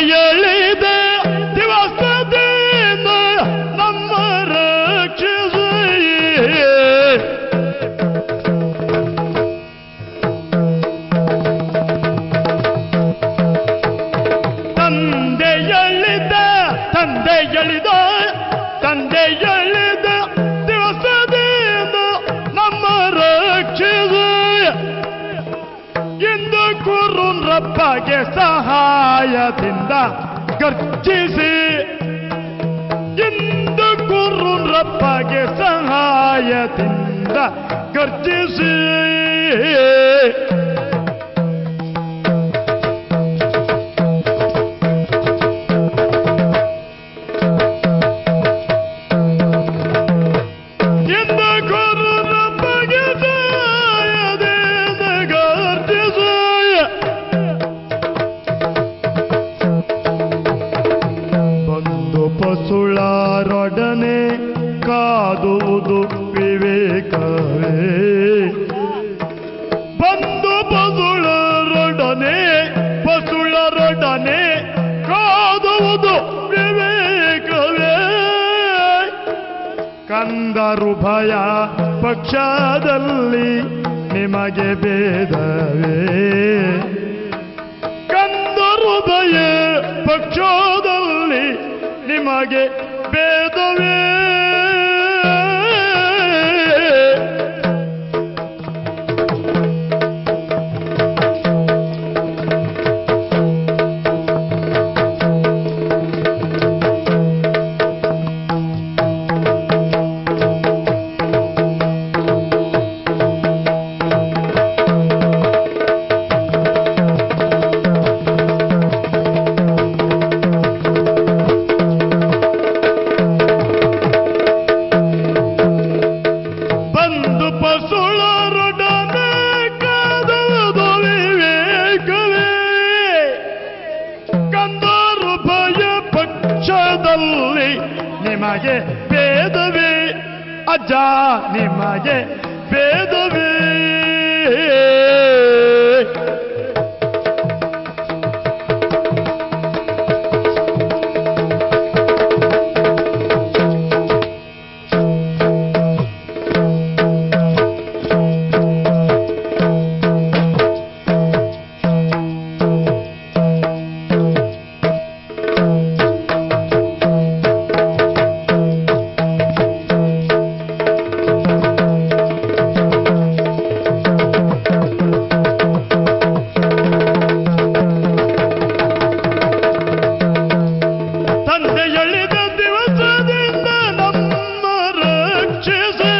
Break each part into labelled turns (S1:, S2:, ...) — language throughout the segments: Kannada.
S1: ಎಳಿದ ದಿವಸದಿಂದ ನಮ್ಮ ರಕ್ಷಿಸಿ ತಂದೆ ಎಳಿದ ತಂದೆ ಎಳಿದ ತಂದೆ ಎಳಿದ ದಿವಸದಿಂದ ನಮ್ಮ ರಕ್ಷಿಸಿ ಇಂದು ಕುರುಂದ್ರಪ್ಪಗೆ ಸಹಾಯದಿಂದ ಗರ್ಜಿಸಿ ಇಂದು ಕುರುಂದ್ರಪ್ಪಗೆ ಸಹಾಯದಿಂದ ಗರ್ಜಿಸಿ ಇಂದು ಕುರುಂದ್ರಪ್ಪಗೆ ಸಹಾಯದಿಂದ ಗರ್ಜಿಸಿ ಬಂದು ಪಸುಳರೊಡನೆ ಕಾದುವುದು ವಿವೇಕವೇ ಬಂದು ಪಸುಳರೊಡನೆ ಪಸುಳರೊಡನೆ ಕಾದುವುದು ವಿವೇಕವೇ ಕಂದರು ಭಯ ಪಕ್ಷದಲ್ಲಿ ನಿಮಗೆ ಭೇದವೇ ಕಂದರು ಭಯ ಪಕ್ಷದಲ್ಲಿ ನಿಮಗೆ ಭೇದವೇ ಬಂದು ಪಸುಳರೊಡನೆ ಕಾದುವುದು ವಿವೇಕವೇ ಕಂದರು ಭಯ ಪಕ್ಷದಲ್ಲಿ ನಿಮಗೆ ಭೇದವೇ ಅಜ್ಜ ನಿಮಗೆ ಭೇದವೇ ತಂದೆ ಎಳೆದ ದಿವಸದಿಂದ ನಮ್ಮ ರಕ್ಷಿಸಿ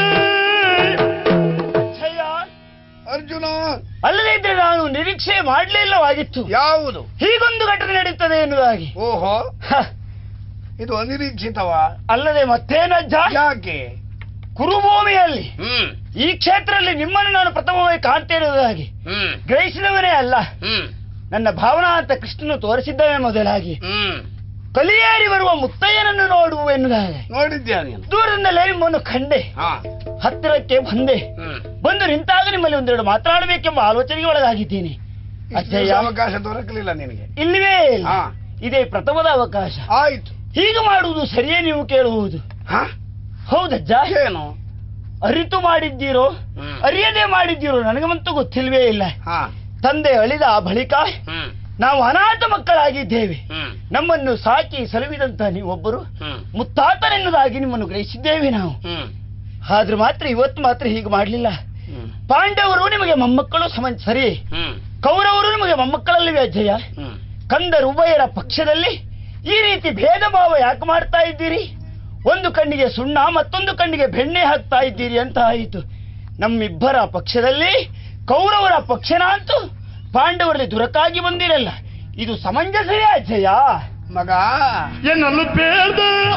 S2: ಅಯ್ಯ,
S3: ಅರ್ಜುನ
S2: ಅಲ್ಲದೇ ಇದ್ರೆ ನಾನು ನಿರೀಕ್ಷೆ ಮಾಡಲಿಲ್ಲವಾಗಿತ್ತು
S3: ಯಾವುದು
S2: ಹೀಗೊಂದು ಘಟನೆ ನಡೀತದೆ ಎನ್ನುವುದಾಗಿ
S3: ಓಹೋ
S2: ಹ,
S3: ಇದು ಅನಿರೀಕ್ಷಿತವ
S2: ಅಲ್ಲದೆ ಮತ್ತೇನಜ್ಜ
S3: ಯಾಕೆ
S2: ಕುರುಭೂಮಿಯಲ್ಲಿ
S3: ಹ್ಮ್
S2: ಈ ಕ್ಷೇತ್ರದಲ್ಲಿ ನಿಮ್ಮನ್ನು ನಾನು ಪ್ರಥಮವಾಗಿ ಕಾಣ್ತಿರುವುದಾಗಿ
S3: ಹ್ಮ್
S2: ಗ್ರಹಿಸಿದವನೇ ಅಲ್ಲ
S3: ಹ್ಮ್
S2: ನನ್ನ ಭಾವನಾ ಅಂತ ಕೃಷ್ಣನು ತೋರಿಸಿದ್ದವೇ ಮೊದಲಾಗಿ
S3: ಹ್ಮ್
S2: ಕಲಿಯೇರಿ ಬರುವ ಮುತ್ತಯ್ಯನನ್ನು ನೋಡುವ ಎನ್ನುವುದಾಗಿ
S3: ನೋಡಿದ್ಯಾ ನೀನು
S2: ದೂರದಿಂದಲೇ ನಿಮ್ಮನ್ನು ಕಂಡೆ
S3: ಹಾ
S2: ಹತ್ತಿರಕ್ಕೆ ಬಂದೆ
S3: ಹ್ಮ್
S2: ಬಂದು ನಿಂತಾಗ ನಿಮ್ಮಲ್ಲಿ ಒಂದೆರಡು ಮಾತನಾಡಬೇಕೆಂಬ ಆಲೋಚನೆಗೆ ಒಳಗಾಗಿದ್ದೀನಿ
S3: ಇಷ್ಟು
S2: ಅಜ್ಜಯ್ಯ
S3: ಅವಕಾಶ ದೊರಕಲಿಲ್ಲ ನಿನಗೆ
S2: ಇಲ್ಲಿವೇ ಇಲ್ಲ.
S3: ಹಾ.
S2: ಇದೇ ಪ್ರಥಮದ ಅವಕಾಶ
S3: ಆಯ್ತು
S2: ಹೀಗೆ ಮಾಡುವುದು ಸರಿಯೇ ನೀವು ಕೇಳುವುದು
S3: ಹಾ
S2: ಹೌದಜ್ಜ
S3: ಏನು
S2: ಅರಿತು ಮಾಡಿದ್ದೀರೋ
S3: ಹ್ಮ್.
S2: ಅರಿಯದೆ ಮಾಡಿದ್ದೀರೋ ನನಗಂತೂ ಗೊತ್ತಿಲ್ವೇ ಇಲ್ಲ
S3: ಹಾ
S2: ತಂದೆ ಅಳಿದ ಬಳಿಕ
S3: ಹ್ಮ್
S2: ನಾವು ಅನಾಥ ಮಕ್ಕಳಾಗಿದ್ದೇವೆ
S3: ಹ್ಮ್
S2: ನಮ್ಮನ್ನು ಸಾಕಿ ಸಲುವಿದಂತ ನೀವೊಬ್ಬರು
S3: ಹ್ಮ್
S2: ಮುತ್ತಾತನೆನ್ನುವುದಾಗಿ ನಿಮ್ಮನ್ನು ಗ್ರಹಿಸಿದ್ದೇವೆ ನಾವು
S3: ಹ್ಮ್
S2: ಆದ್ರೆ ಮಾತ್ರ ಇವತ್ತು ಮಾತ್ರ ಹೀಗೆ ಮಾಡಲಿಲ್ಲ
S3: ಹ್ಮ್
S2: ಪಾಂಡವರು ನಿಮಗೆ ಮೊಮ್ಮಕ್ಕಳು ಸಮ ಸರಿ
S3: ಹ್ಮ್
S2: ಕೌರವರು ನಿಮಗೆ ಮೊಮ್ಮಕ್ಕಳಲ್ಲಿವೆ ಅಜ್ಜಯ್ಯ
S3: ಹ್ಮ್
S2: ಕಂದರು ಉಭಯರ ಪಕ್ಷದಲ್ಲಿ ಈ ರೀತಿ ಭೇದ ಭಾವ ಯಾಕೆ ಮಾಡ್ತಾ ಇದ್ದೀರಿ ಒಂದು ಕಣ್ಣಿಗೆ ಸುಣ್ಣ ಮತ್ತೊಂದು ಕಣ್ಣಿಗೆ ಬೆಣ್ಣೆ ಹಾಕ್ತಾ ಇದ್ದೀರಿ ಅಂತ ಆಯಿತು ನಮ್ಮಿಬ್ಬರ ಪಕ್ಷದಲ್ಲಿ ಕೌರವರ ಪಕ್ಷನ ಅಂತೂ ಪಾಂಡವರಲ್ಲಿ ದುರಕಾಗಿ ಬಂದಿರಲ್ಲ ಇದು ಸಮಂಜಸವೇ ಅಜ್ಜಯ್ಯ
S3: ಮಗ
S1: ಎನ್ನಲು ಬೇಡ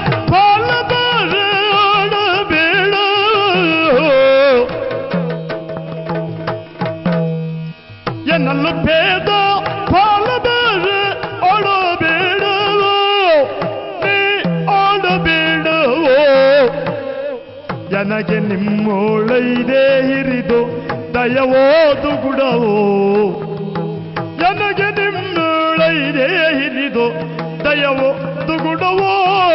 S1: ಬಾಲಬಾರ ಬೇಡ ಎನ್ನಲು ಭೇದ ಬಾಲಬಾರ ಆಡಬೇಡವೋ ನೀ ಆಡಬೇಡವೋ ನನಗೆ ನಿಮ್ಮೊಳೈದೇ ಹಿರಿದು ದಯವೋದು ಗುಡವೋ ನನಗೆ ನಿಮ್ಮೊಳೈದೇ ಹಿರಿದು ದಯವೋ ದುಗುಡವೋ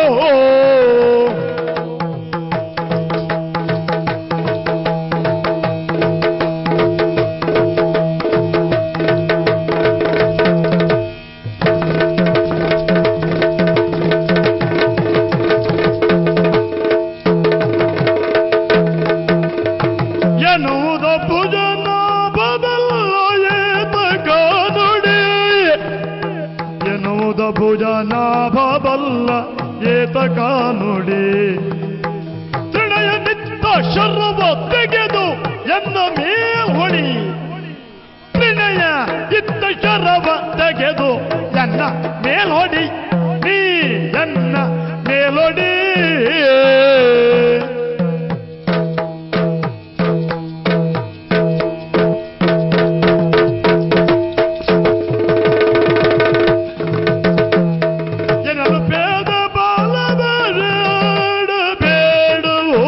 S1: ಎನ್ನುವುದ ಭುಜನ ಬದಲ್ಲ ಏತ ಕಾನುಡಿ ಎನ್ನುವುದ ಭುಜನ ಬಲ್ಲ ಏತ ಕಾನುಡಿ ತೃಣಯ ನಿತ್ತ ಶರ್ವ ತೆಗೆದು ಎನ್ನ ಮೇಲ್ಹೊಡಿ ತ್ರಿಣಯ ಇತ್ತ ಶರವ ತೆಗೆದು ಎನ್ನ ಮೇಲ್ಹೊಡಿ ನೀ ಎನ್ನ ಮೇಲೊಡಿ ಎನ್ನಲು ಭೇದ ಬಾಲ ಬೇಡ ಬೇಡವೋ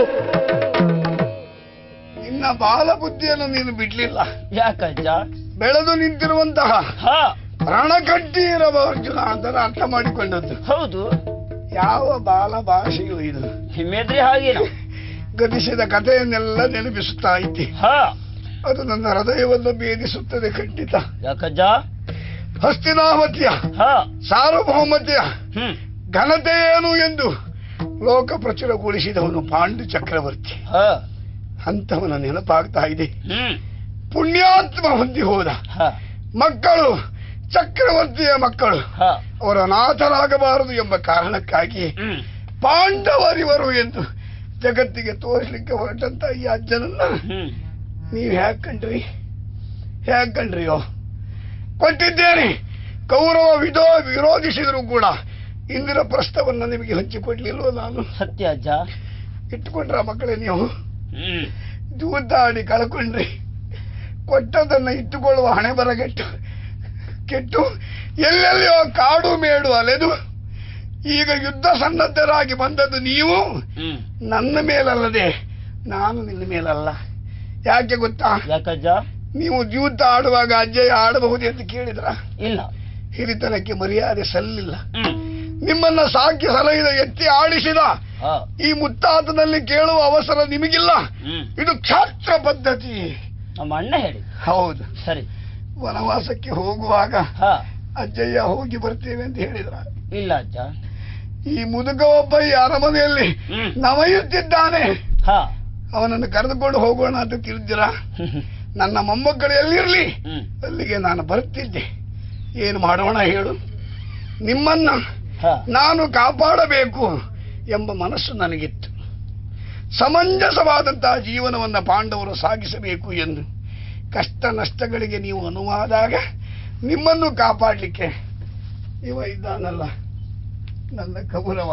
S3: ನಿನ್ನ ಬಾಲ ಬುದ್ಧಿಯನ್ನು ನೀನು ಬಿಡ್ಲಿಲ್ಲ
S2: ಯಾಕಜ್ಜ
S3: ಬೆಳೆದು ನಿಂತಿರುವಂತಹ
S2: ಹಾ
S3: ರಣಕಟ್ಟಿ ಇರಬ ಅರ್ಜುನ ಅಂತ ನಾನು ಅರ್ಥ ಮಾಡಿಕೊಂಡದ್ದು
S2: ಹೌದು
S3: ಯಾವ ಬಾಲ ಭಾಷೆಯು ಇದು
S2: ಹಿಮ್ಮೆದ್ರಿ ಹಾಗೇನು
S3: ಗತಿಸಿದ ಕಥೆಯನ್ನೆಲ್ಲ ನೆನಪಿಸುತ್ತಾ ಇದ್ದೆ
S2: ಹಾ
S3: ಅದು ನನ್ನ ಹೃದಯವನ್ನು ಭೇದಿಸುತ್ತದೆ ಖಂಡಿತ
S2: ಯಾಕಜ್ಜ
S3: ಹಸ್ತಿನಾವತಿಯ
S2: ಹಾ
S3: ಸಾರ್ವಭೌಮತೆಯ
S2: ಹ್ಮ್
S3: ಘನತೆ ಏನು ಎಂದು ಲೋಕ ಪ್ರಚುರಗೊಳಿಸಿದವನು ಪಾಂಡು ಚಕ್ರವರ್ತಿ
S2: ಹಾ
S3: ಅಂತವನ ನೆನಪಾಗ್ತಾ ಇದೆ
S2: ಹ್ಮ್
S3: ಪುಣ್ಯಾತ್ಮ ಹೊಂದಿ ಹೋದ
S2: ಹಾ
S3: ಮಕ್ಕಳು ಚಕ್ರವರ್ತಿಯ ಮಕ್ಕಳು
S2: ಹಾ
S3: ಅವರ ಅನಾಥರಾಗಬಾರದು ಎಂಬ ಕಾರಣಕ್ಕಾಗಿ
S2: ಹ್ಮ್
S3: ಪಾಂಡವರಿವರು ಎಂದು ಜಗತ್ತಿಗೆ ತೋರಿಸಲಿಕ್ಕೆ ಹೊರಟಂತ ಈ ಅಜ್ಜನನ್ನ
S2: ಹ್ಮ್
S3: ನೀವು ಹ್ಯಾಕ್ ಕಂಡ್ರಿ ಹ್ಯಾಕ್ ಕಂಡ್ರಿಯೋ ಕೊಟ್ಟಿದ್ದೇನೆ ಕೌರವ ವಿಧೋ ವಿರೋಧಿಸಿದ್ರು ಕೂಡ ಇಂದಿನ ಪ್ರಸ್ಥವನ್ನ ನಿಮಗೆ ಹಂಚಿಕೊಡ್ಲಿಲ್ವೋ ನಾನು
S2: ಸತ್ಯ ಅಜ್ಜ
S3: ಇಟ್ಟುಕೊಂಡ್ರ ಮಕ್ಕಳೇ ನೀವು
S2: ಹ್ಮ್
S3: ಜೂದಾಡಿ ಕಳ್ಕೊಂಡ್ರಿ ಕೊಟ್ಟದನ್ನ ಇಟ್ಟುಕೊಳ್ಳುವ ಹಣೆ ಬರಗೆಟ್ಟು ಕೆಟ್ಟು ಎಲ್ಲೆಲ್ಲಿಯೋ ಕಾಡು ಮೇಡು ಅಲೆದು ಈಗ ಯುದ್ಧ ಸನ್ನದ್ಧರಾಗಿ ಬಂದದ್ದು ನೀವು
S2: ಹ್ಮ್
S3: ನನ್ನ ಮೇಲಲ್ಲದೆ ನಾನು ನಿನ್ನ ಮೇಲಲ್ಲ ಯಾಕೆ ಗೊತ್ತಾ
S2: ಯಾಕಜ್ಜ
S3: ನೀವು ಯುದ್ಧ ಆಡುವಾಗ ಅಜ್ಜಯ್ಯ ಆಡಬಹುದು ಅಂತ ಕೇಳಿದ್ರ
S2: ಇಲ್ಲ
S3: ಹಿರಿತನಕ್ಕೆ ಮರ್ಯಾದೆ ಸಲ್ಲಿಲ್ಲ
S2: ಹ್ಮ್
S3: ನಿಮ್ಮನ್ನ ಸಾಕಿ ಸಲಹಿದ ಎತ್ತಿ ಆಡಿಸಿದ
S2: ಹಾ
S3: ಈ ಮುತ್ತಾತನಲ್ಲಿ ಕೇಳುವ ಅವಸರ ನಿಮಗಿಲ್ಲ
S2: ಹ್ಮ್
S3: ಇದು ಕ್ಷಾತ್ರ ಪದ್ಧತಿ
S2: ನಮ್ಮ ಅಣ್ಣ ಹೇಳಿ
S3: ಹೌದು
S2: ಸರಿ
S3: ವನವಾಸಕ್ಕೆ ಹೋಗುವಾಗ
S2: ಹಾ
S3: ಅಜ್ಜಯ್ಯ ಹೋಗಿ ಬರ್ತೇವೆ ಅಂತ ಹೇಳಿದ್ರ
S2: ಇಲ್ಲ ಅಜ್ಜ
S3: ಈ ಮುದುಕ ಒಬ್ಬ ಈ ಅರಮನೆಯಲ್ಲಿ
S2: ಹ್ಮ್
S3: ನಮಯುತ್ತಿದ್ದಾನೆ
S2: ಹಾ
S3: ಅವನನ್ನು ಕರೆದುಕೊಂಡು ಹೋಗೋಣ ಅಂತ ತಿಳಿದಿರ ನನ್ನ ಮೊಮ್ಮಕ್ಕಳು ಎಲ್ಲಿರ್ಲಿ
S2: ಹ್ಮ್
S3: ಅಲ್ಲಿಗೆ ನಾನು ಬರ್ತಿದ್ದೆ ಏನು ಮಾಡೋಣ ಹೇಳು ನಿಮ್ಮನ್ನ
S2: ಹಾ
S3: ನಾನು ಕಾಪಾಡಬೇಕು ಎಂಬ ಮನಸ್ಸು ನನಗಿತ್ತು ಸಮಂಜಸವಾದಂತಹ ಜೀವನವನ್ನು ಪಾಂಡವರು ಸಾಗಿಸಬೇಕು ಎಂದು ಕಷ್ಟ ನಷ್ಟಗಳಿಗೆ ನೀವು ಅನುವಾದಾಗ ನಿಮ್ಮನ್ನು ಕಾಪಾಡಲಿಕ್ಕೆ ಇವ ಇದ್ದಾನಲ್ಲ ನನ್ನ ಕೌರವ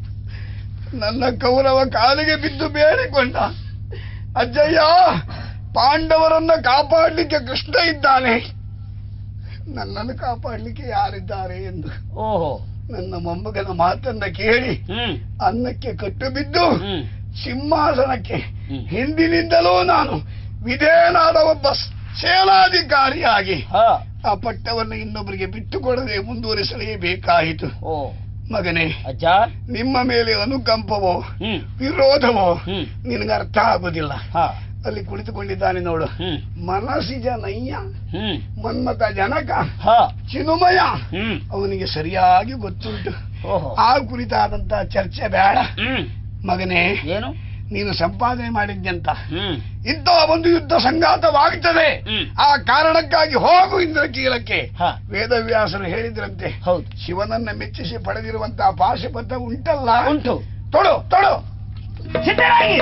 S3: ನನ್ನ ಕೌರವ ಕಾಲಿಗೆ ಬಿದ್ದು ಬೇಡಿಕೊಂಡ ಅಜ್ಜಯ್ಯ ಪಾಂಡವರನ್ನ ಕಾಪಾಡಲಿಕ್ಕೆ ಕೃಷ್ಣ ಇದ್ದಾನೆ ನನ್ನನ್ನು ಕಾಪಾಡಲಿಕ್ಕೆ ಯಾರಿದ್ದಾರೆ ಎಂದು
S2: ಓಹೋ
S3: ನನ್ನ ಮೊಮ್ಮಗನ ಮಾತನ್ನ ಕೇಳಿ
S2: ಹ್ಮ್
S3: ಅನ್ನಕ್ಕೆ ಕಟ್ಟು ಬಿದ್ದು
S2: ಹ್ಮ್
S3: ಸಿಂಹಾಸನಕ್ಕೆ
S2: ಹ್ಮ್.
S3: ಹಿಂದಿನಿಂದಲೂ ನಾನು ವಿಧೇಯನಾದ ಒಬ್ಬ ಸೇನಾಧಿಕಾರಿಯಾಗಿ
S2: ಹಾ
S3: ಆ ಪಟ್ಟವನ್ನು ಇನ್ನೊಬ್ಬರಿಗೆ ಬಿಟ್ಟುಕೊಡದೆ ಮುಂದುವರಿಸಲೇಬೇಕಾಯಿತು
S2: ಓ
S3: ಮಗನೇ
S2: ಅಜ್ಜ
S3: ನಿಮ್ಮ ಮೇಲೆ ಅನುಕಂಪವೋ
S2: ಹ್ಮ್
S3: ವಿರೋಧವೋ
S2: ಹ್ಮ್
S3: ನಿನಗೆ ಅರ್ಥ ಆಗುದಿಲ್ಲ
S2: ಹಾ
S3: ಅಲ್ಲಿ ಕುಳಿತುಕೊಂಡಿದ್ದಾನೆ ನೋಡು
S2: ಹ್ಮ್
S3: ಮನಸ್ಸಿಜ ನಯ್ಯ
S2: ಹ್ಮ್
S3: ಮನ್ಮತ ಜನಕ
S2: ಹಾ
S3: ಚಿನುಮಯ
S2: ಹ್ಮ್
S3: ಅವನಿಗೆ ಸರಿಯಾಗಿ ಗೊತ್ತುಂಟು
S2: ಓಹೋ
S3: ಆ ಕುರಿತಾದಂತಹ ಚರ್ಚೆ ಬೇಡ
S2: ಹ್ಮ್
S3: ಮಗನೇ
S2: ಏನು
S3: ನೀನು ಸಂಪಾದನೆ ಮಾಡಿದ್ಯಂತ
S2: ಹ್ಮ್
S3: ಇಂತಹ ಒಂದು ಯುದ್ಧ ಸಂಘಾತವಾಗ್ತದೆ
S2: ಹ್ಮ್.
S3: ಆ ಕಾರಣಕ್ಕಾಗಿ ಹೋಗು ಇಂದ್ರಕೀಲಕ್ಕೆ
S2: ಹಾ
S3: ವೇದವ್ಯಾಸರು ಹೇಳಿದ್ರಂತೆ
S2: ಹೌದು
S3: ಶಿವನನ್ನ ಮೆಚ್ಚಿಸಿ ಪಡೆದಿರುವಂತಹ ಪಾಶುಪಥ ಉಂಟಲ್ಲ
S2: ಉಂಟು
S3: ತೊಡು ತೊಡು
S2: ಸಿದ್ಧರಾಗಿ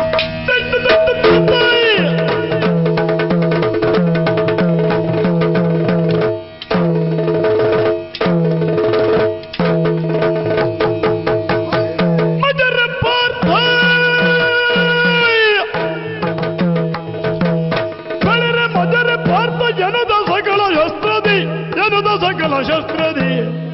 S1: ಮದರ ಪಾರ್ಥ ಬೆಳರೆ ಮದರ ಪಾರ್ಥ ಜನದ ಸಕಲ ಶಸ್ತ್ರದಿ ಜನದ ಸಕಲ ಶಸ್ತ್ರದಿ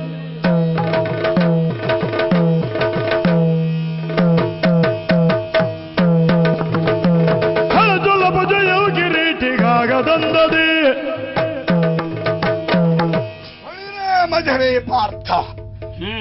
S1: ಹಳಜೊಲ ಭಜಯವು ಕಿರೀಟಿಗಾಗದಂದದಿ
S3: ಒಳ್ಳೆ ಮಜರೇ ಪಾರ್ಥ
S2: ಹ್ಮ್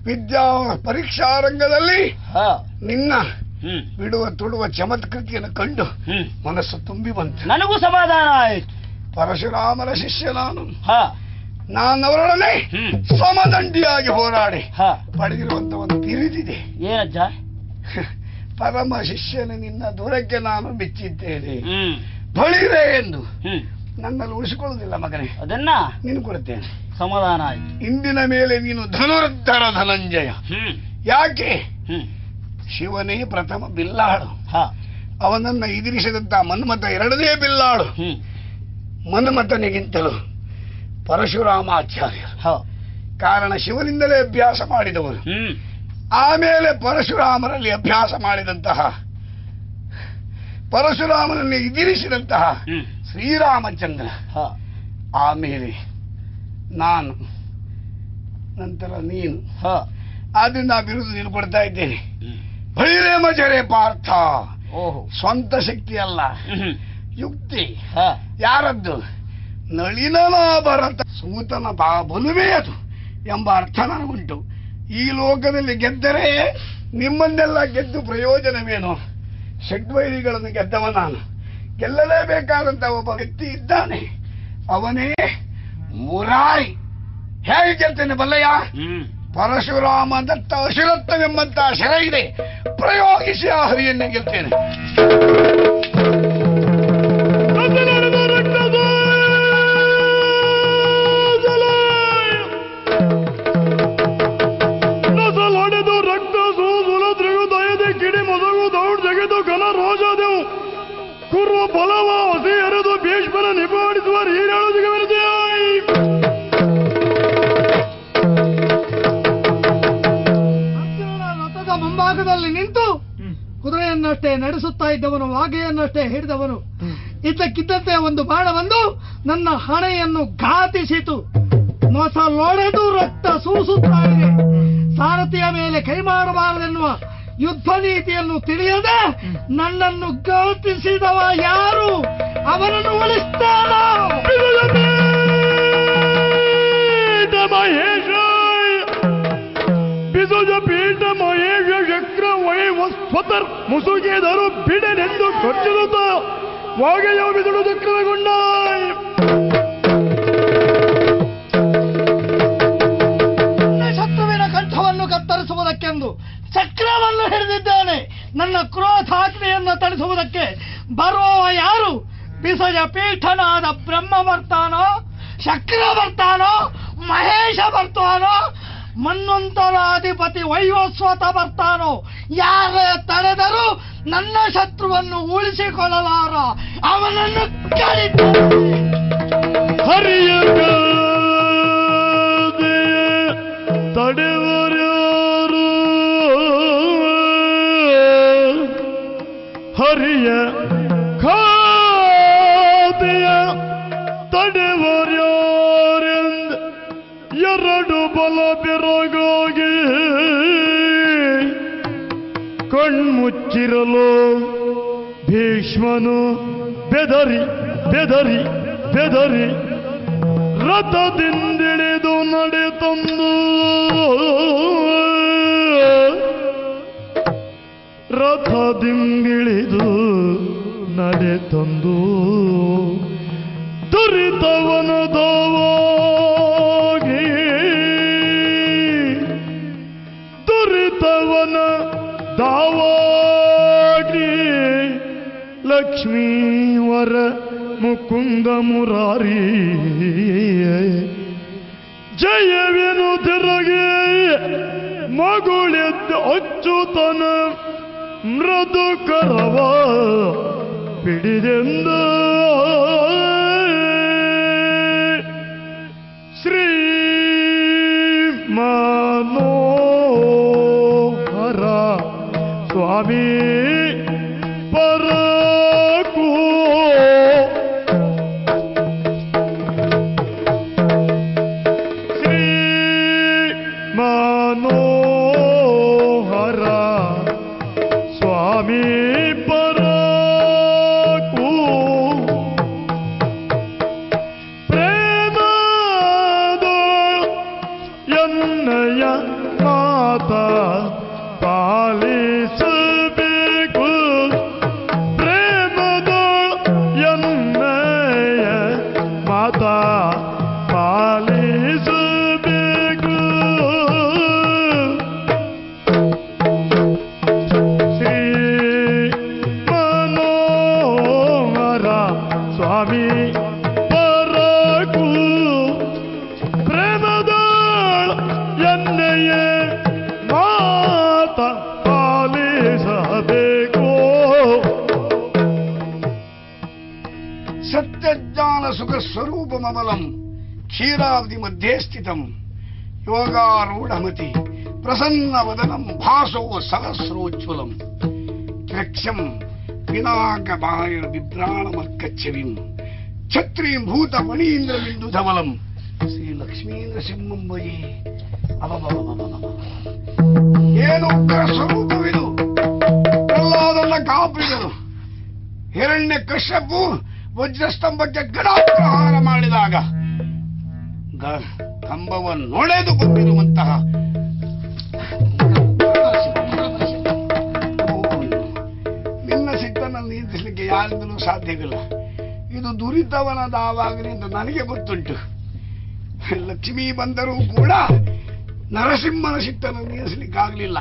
S3: ವಿದ್ಯಾ ಪರೀಕ್ಷಾ ರಂಗದಲ್ಲಿ
S2: ಹಾ
S3: ನಿನ್ನ
S2: ಹ್ಮ್
S3: ಬಿಡುವ ತುಡುವ ಚಮತ್ಕೃತಿಯನ್ನು ಕಂಡು
S2: ಹ್ಮ್
S3: ಮನಸ್ಸು ತುಂಬಿ ಬಂತು
S2: ನನಗೂ ಸಮಾಧಾನ ಆಯ್ತು
S3: ಪರಶುರಾಮನ ಶಿಷ್ಯ ನಾನು
S2: ಹಾ
S3: ನಾನವರೊಡನೆ
S2: ಹ್ಮ್
S3: ಸಮದಂಡಿಯಾಗಿ ಹೋರಾಡಿ
S2: ಹಾ
S3: ಪಡೆದಿರುವಂತ ಒಂದು ತಿರಿದಿದೆ
S2: ಏನಜ್ಜ
S3: ಪರಮ ಶಿಷ್ಯನ ನಿನ್ನ ದೂರಕ್ಕೆ ನಾನು ಬಿಚ್ಚಿದ್ದೇನೆ
S2: ಹ್ಮ್
S3: ಬಳಿರೆ ಎಂದು
S2: ಹ್ಮ್
S3: ನನ್ನಲ್ಲಿ ಉಳಿಸಿಕೊಳ್ಳುವುದಿಲ್ಲ ಮಗನೇ
S2: ಅದನ್ನ
S3: ನೀನು ಕೊಡುತ್ತೇನೆ
S2: ಸಮಾಧಾನ ಆಯ್ತು
S3: ಇಂದಿನ ಮೇಲೆ ನೀನು ಧನುರ್ಧರ ಧನಂಜಯ
S2: ಹ್ಮ್
S3: ಯಾಕೆ
S2: ಹ್ಮ್
S3: ಶಿವನೇ ಪ್ರಥಮ ಬಿಲ್ಲಾಳು
S2: ಹಾ
S3: ಅವನನ್ನ ಎದುರಿಸಿದಂತ ಮನ್ಮಥ ಎರಡನೇ ಬಿಲ್ಲಾಳು
S2: ಹ್ಮ್
S3: ಮನ್ಮಥನಿಗಿಂತಲೂ ಪರಶುರಾಮಾಚಾರ್ಯರು
S2: ಹಾ
S3: ಕಾರಣ ಶಿವನಿಂದಲೇ ಅಭ್ಯಾಸ ಮಾಡಿದವರು
S2: ಹ್ಮ್
S3: ಆಮೇಲೆ ಪರಶುರಾಮರಲ್ಲಿ ಅಭ್ಯಾಸ ಮಾಡಿದಂತಹ ಪರಶುರಾಮನನ್ನು ಎದುರಿಸಿದಂತಹ
S2: ಹ್ಮ್
S3: ಶ್ರೀರಾಮಚಂದ್ರ
S2: ಹಾ
S3: ಆಮೇಲೆ ನಾನು ನಂತರ ನೀನು
S2: ಹಾ
S3: ಆದ್ರಿಂದ ಆ ಬಿರುದು ನೀನು ಕೊಡ್ತಾ ಇದ್ದೇನೆ
S2: ಹ್ಮ್
S3: ಭೈರೇ ಮಜರೆ ಪಾರ್ಥ
S2: ಓಹೋ
S3: ಸ್ವಂತ ಶಕ್ತಿ ಅಲ್ಲ
S2: ಹ್ಮ್
S3: ಯುಕ್ತಿ
S2: ಹಾ
S3: ಯಾರದ್ದು ನಳಿನನ ಭರತ ಸೂತನ ಬಾ ಬಲುವೇ ಅದು ಎಂಬ ಅರ್ಥ ನನಗುಂಟು ಈ ಲೋಕದಲ್ಲಿ ಗೆದ್ದರೆ ನಿಮ್ಮನ್ನೆಲ್ಲ ಗೆದ್ದು ಪ್ರಯೋಜನವೇನು ಷಡ್ವೈರಿಗಳನ್ನು ಗೆದ್ದವ ನಾನು ಗೆಲ್ಲಲೇಬೇಕಾದಂತ ಒಬ್ಬ ವ್ಯಕ್ತಿ ಇದ್ದಾನೆ ಅವನೇ ಮುರಾರಿ ಹೇಗೆ ಗೆಲ್ತೇನೆ ಬಲ್ಲಯ್ಯ
S2: ಹ್ಮ್
S3: ಪರಶುರಾಮ ದತ್ತ ಅಶುರತ್ವವೆಂಬಂತ ಶರ ಇದೆ ಪ್ರಯೋಗಿಸಿ ಆ ಹರಿಯನ್ನೇ ಗೆಲ್ತೇನೆ
S1: ನಸಲೊಡೆದ ರಕ್ತದ ನಸಲೊಡೆದು ರಕ್ತ ಸೂಸುಲ ತ್ರಿಗು ದಯದೆ ಕಿಡಿ ಮೊದಗು ದೌಡ್ ಜಗೆದು ಘನ ರೋಜಾದೆವು ಕುರ್ವ ಬಲವ ಹಸಿ ಎರೆದು ಭೀಷ್ಮನ ನಿಭಾಡಿಸುವ ಹೀರಾಳು ಜಿಗವಿರದೆಯಾಯಿ
S4: ಅರ್ಜುನನ ರಥದ ಮುಂಭಾಗದಲ್ಲಿ ನಿಂತು ಕುದುರೆಯನ್ನಷ್ಟೇ ನಡೆಸುತ್ತಾ ಇದ್ದವನು ವಾಗೆಯನ್ನಷ್ಟೇ ಹಿಡಿದವನು ಇದ್ದಕ್ಕಿದ್ದಂತೆ ಒಂದು ಬಾಣ ಬಂದು ನನ್ನ ಹಣೆಯನ್ನು ಘಾತಿಸಿತು ಮೊಸಲೊಡೆದು ರಕ್ತ ಸೂಸುತ್ತಾ ಇದೆ ಸಾರಥಿಯ ಮೇಲೆ ಕೈ ಮಾಡಬಾರದೆನ್ನುವ ಯುದ್ಧ ನೀತಿಯನ್ನು ತಿಳಿಯದೆ ನನ್ನನ್ನು ಘಾತಿಸಿದವ ಯಾರು ಅವನನ್ನು ಉಳಿಸ್ತಾನ
S1: ಪೀಠ ಮಹೇಶ ಬಿಸುಜ ಪೀಠ ಮಹೇಶ ಚಕ್ರ ವೈ ವಸ್ವತರ್ ಮುಸುಗಿದರು ಬಿಡನೆಂದು ಖರ್ಚಿರುತ್ತ ವಾಗೆಯ ಬಿದುಡು ಚಕ್ರಗೊಂಡ
S4: ನನ್ನ ಶತ್ರುವಿನ ಕಂಠವನ್ನು ಕತ್ತರಿಸುವುದಕ್ಕೆಂದು ಚಕ್ರವನ್ನು ಹಿಡಿದಿದ್ದಾನೆ ನನ್ನ ಕ್ರೋಧಾಗ್ನಿಯನ್ನು ತಣಿಸುವುದಕ್ಕೆ ಬರುವವ ಯಾರು ಬಿಸಜ ಪೀಠನಾದ ಬ್ರಹ್ಮ ಬರ್ತಾನೋ ಶಕ್ರ ಬರ್ತಾನೋ ಮಹೇಶ ಬರ್ತಾನೋ ಮನ್ವಂತರಾಧಿಪತಿ ವೈವಸ್ವತ ಬರ್ತಾನೋ ಯಾರ ತಡೆದರೂ ನನ್ನ ಶತ್ರುವನ್ನು ಉಳಿಸಿಕೊಳ್ಳಲಾರ ಅವನನ್ನು ಕಡಿತಾನೆ
S1: ಹರಿಯ ಗಾದೆಯ ತಡೆವರ್ಯಾರು ಹರಿಯ ಖಾದೆಯ ತಡೆವರ್ಯಾರೆಂದ್ ಎರಡು ಬಲ ಬೆರಗಾಗಿ ಕಣ್ಮುಚ್ಚಿರಲು ಭೀಷ್ಮನು ಬೆದರಿ ಬೆದರಿ ಬೆದರಿ ರಥದಿಂದಿಳಿದು ನಡೆ ತಂದು ರಥದಿಂದಿಳಿದು ನಡೆ ತಂದು ದುರಿತವನ ದವಾಗಿ ದುರಿತವನ ದಾವಾಗಿ ಲಕ್ಷ್ಮೀವರ ಮುಕುಂದ ಮುರಾರಿ ಜಯವೇನು ತಿರುಗಿ ಮಗುಳೆದ್ದು ಅಚ್ಚುತನ ಮೃದು ಕರವ ಪಿಡಿದೆಂದ ಶ್ರೀ ಮನೋಹರ ಸ್ವಾಮಿ ಪರಕೂ ಶ್ರೀ ಮನೋಹರ ಸ್ವಾಮಿ ಪರಕೂ ಪ್ರೇಮದ ಎನ್ನಯ ಮಾತಾ ಪಾಲಿಸಬೇಕು ಪ್ರೇಮದ ಎನ್ನೆಯ ಮಾತಾ ಪಾಲಿಸಬೇಕು ಶ್ರೀ ಮನೋಹರ ಸ್ವಾಮಿ ಪರಕು ಪ್ರೇಮದ ಎನ್ನೆಯ ಮಾತ ಪಾಲಿಸಬೇಕು
S3: ಸತ್ಯಜ್ಞಾನ ಸುಖ ಸ್ವರೂಪಮಬಲಂ ಕ್ಷೀರಾವಧಿ ಮಧ್ಯೆ ಸ್ಥಿತಂ ಯೋಗಾರೂಢಮತಿ ಪ್ರಸನ್ನ ವದನಂ ಭಾಸೋ ಸಹಸ್ರೋಜ್ವಲಂ ತ್ರಕ್ಷಂ ಪಿನಾಕಮಾಯ ಬಿಭ್ರಾಣಮರ್ಕಚ್ಛವಿಂ ಛತ್ರೀಂ ಭೂತ ಮಣೀಂದ್ರ ಬಿಂದು ಧವಲಂ ಶ್ರೀ ಲಕ್ಷ್ಮೀಂದ್ರ ಸಿಂಹಂಬಜಿ ಏನು ಉಗ್ರ ಸ್ವರೂಪವಿದು ಪ್ರಹ್ಲಾದನ ಕಾಪಿದರು ಹಿರಣ್ಯ ಕಶ್ಯಪು ವಜ್ರಸ್ತಂಭಕ್ಕೆ ಗಡಾಪ್ರಹಾರ ಮಾಡಿದಾಗ ಗ- ಕಂಬವನ್ನು ನೋಡೆದು ಬಂದಿರುವಂತಹ ನಿನ್ನ ಸಿಟ್ಟನ್ನು ನಿಯಂತ್ರಿಸಲಿಕ್ಕೆ ಯಾರಿಂದಲೂ ಸಾಧ್ಯವಿಲ್ಲ ಇದು ದುರಿತವನ ದಾವಾಗಲಿ ಅಂತ ನನಗೆ ಗೊತ್ತುಂಟು ಲಕ್ಷ್ಮೀ ಬಂದರೂ ಕೂಡ ನರಸಿಂಹನ ಸಿಟ್ಟನ್ನು ನಿಯಂತ್ರಿಸಲಿಕ್ಕಾಗಲಿಲ್ಲ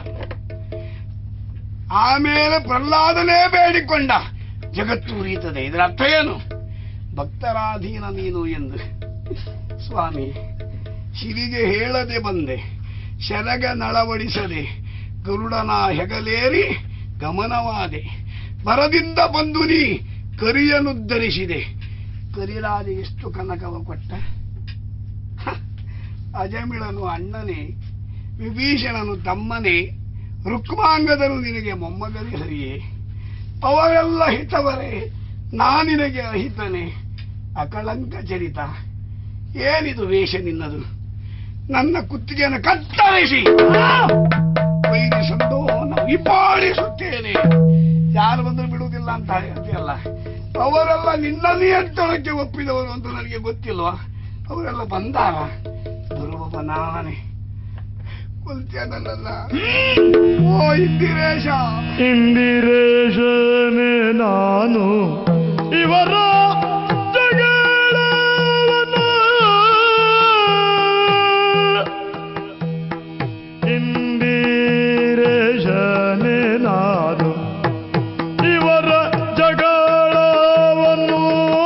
S3: ಆಮೇಲೆ ಪ್ರಹ್ಲಾದನೇ ಬೇಡಿಕೊಂಡ ಜಗತ್ತು ಉರಿಯುತ್ತದೆ ಇದರ ಅರ್ಥ ಏನು ಭಕ್ತರಾಧೀನ ನೀನು ಎಂದು ಸ್ವಾಮಿ ಶಿವಿಗೆ ಹೇಳದೆ ಬಂದೆ ಶರಗ ನಳವಡಿಸದೆ ಗರುಡನ ಹೆಗಲೇರಿ ಗಮನವಾದೆ ಬರದಿಂದ ಬಂದು ನೀ ಕರಿಯನುದ್ಧರಿಸಿದೆ ಕರಿರಾಜ ಎಷ್ಟು ಕನಕವ ಕೊಟ್ಟ ಹ, ಅಜಮಿಳನು ಅಣ್ಣನೇ ವಿಭೀಷಣನು ತಮ್ಮನೇ ರುಕ್ಮಾಂಗದನು ನಿನಗೆ ಮೊಮ್ಮಗನೇ ಹರಿಯೇ ಅವರೆಲ್ಲ ಹಿತವರೇ ನಾನಿನಗೆ ಅಹಿತನೆ ಅಕಳಂಕ ಚರಿತ ಏನಿದು ವೇಷ ನಿನ್ನದು ನನ್ನ ಕುತ್ತಿಗೆಯನ್ನು ಕತ್ತರಿಸಿ ವೈರಿ ಸಂದೋಹವನ್ನು ವಿಪಾಡಿಸುತ್ತೇನೆ ಯಾರು ಬಂದರೂ ಬಿಡುವುದಿಲ್ಲ ಅಂತ ಹೇಳ್ತೀಯಲ್ಲ ಅವರೆಲ್ಲ ನಿನ್ನ ನಿಯಂತ್ರಣಕ್ಕೆ ಒಪ್ಪಿದವರು ಅಂತ ನನಗೆ ಗೊತ್ತಿಲ್ವಾ ಅವರೆಲ್ಲ ಬಂದಾರ ಬರುವವ ನಾನೇ ಕೊಲ್ತಿಯ ನನ್ನನ್ನ ಓ ಇಂದಿರೇಶ
S1: ಇಂದಿರೇಶನೇ ನಾನು ಇವರ ಜಗಳವನ್ನು ಇಂದಿರೇಶನೇ ನಾನು ಇವರ ಜಗಳವನ್ನು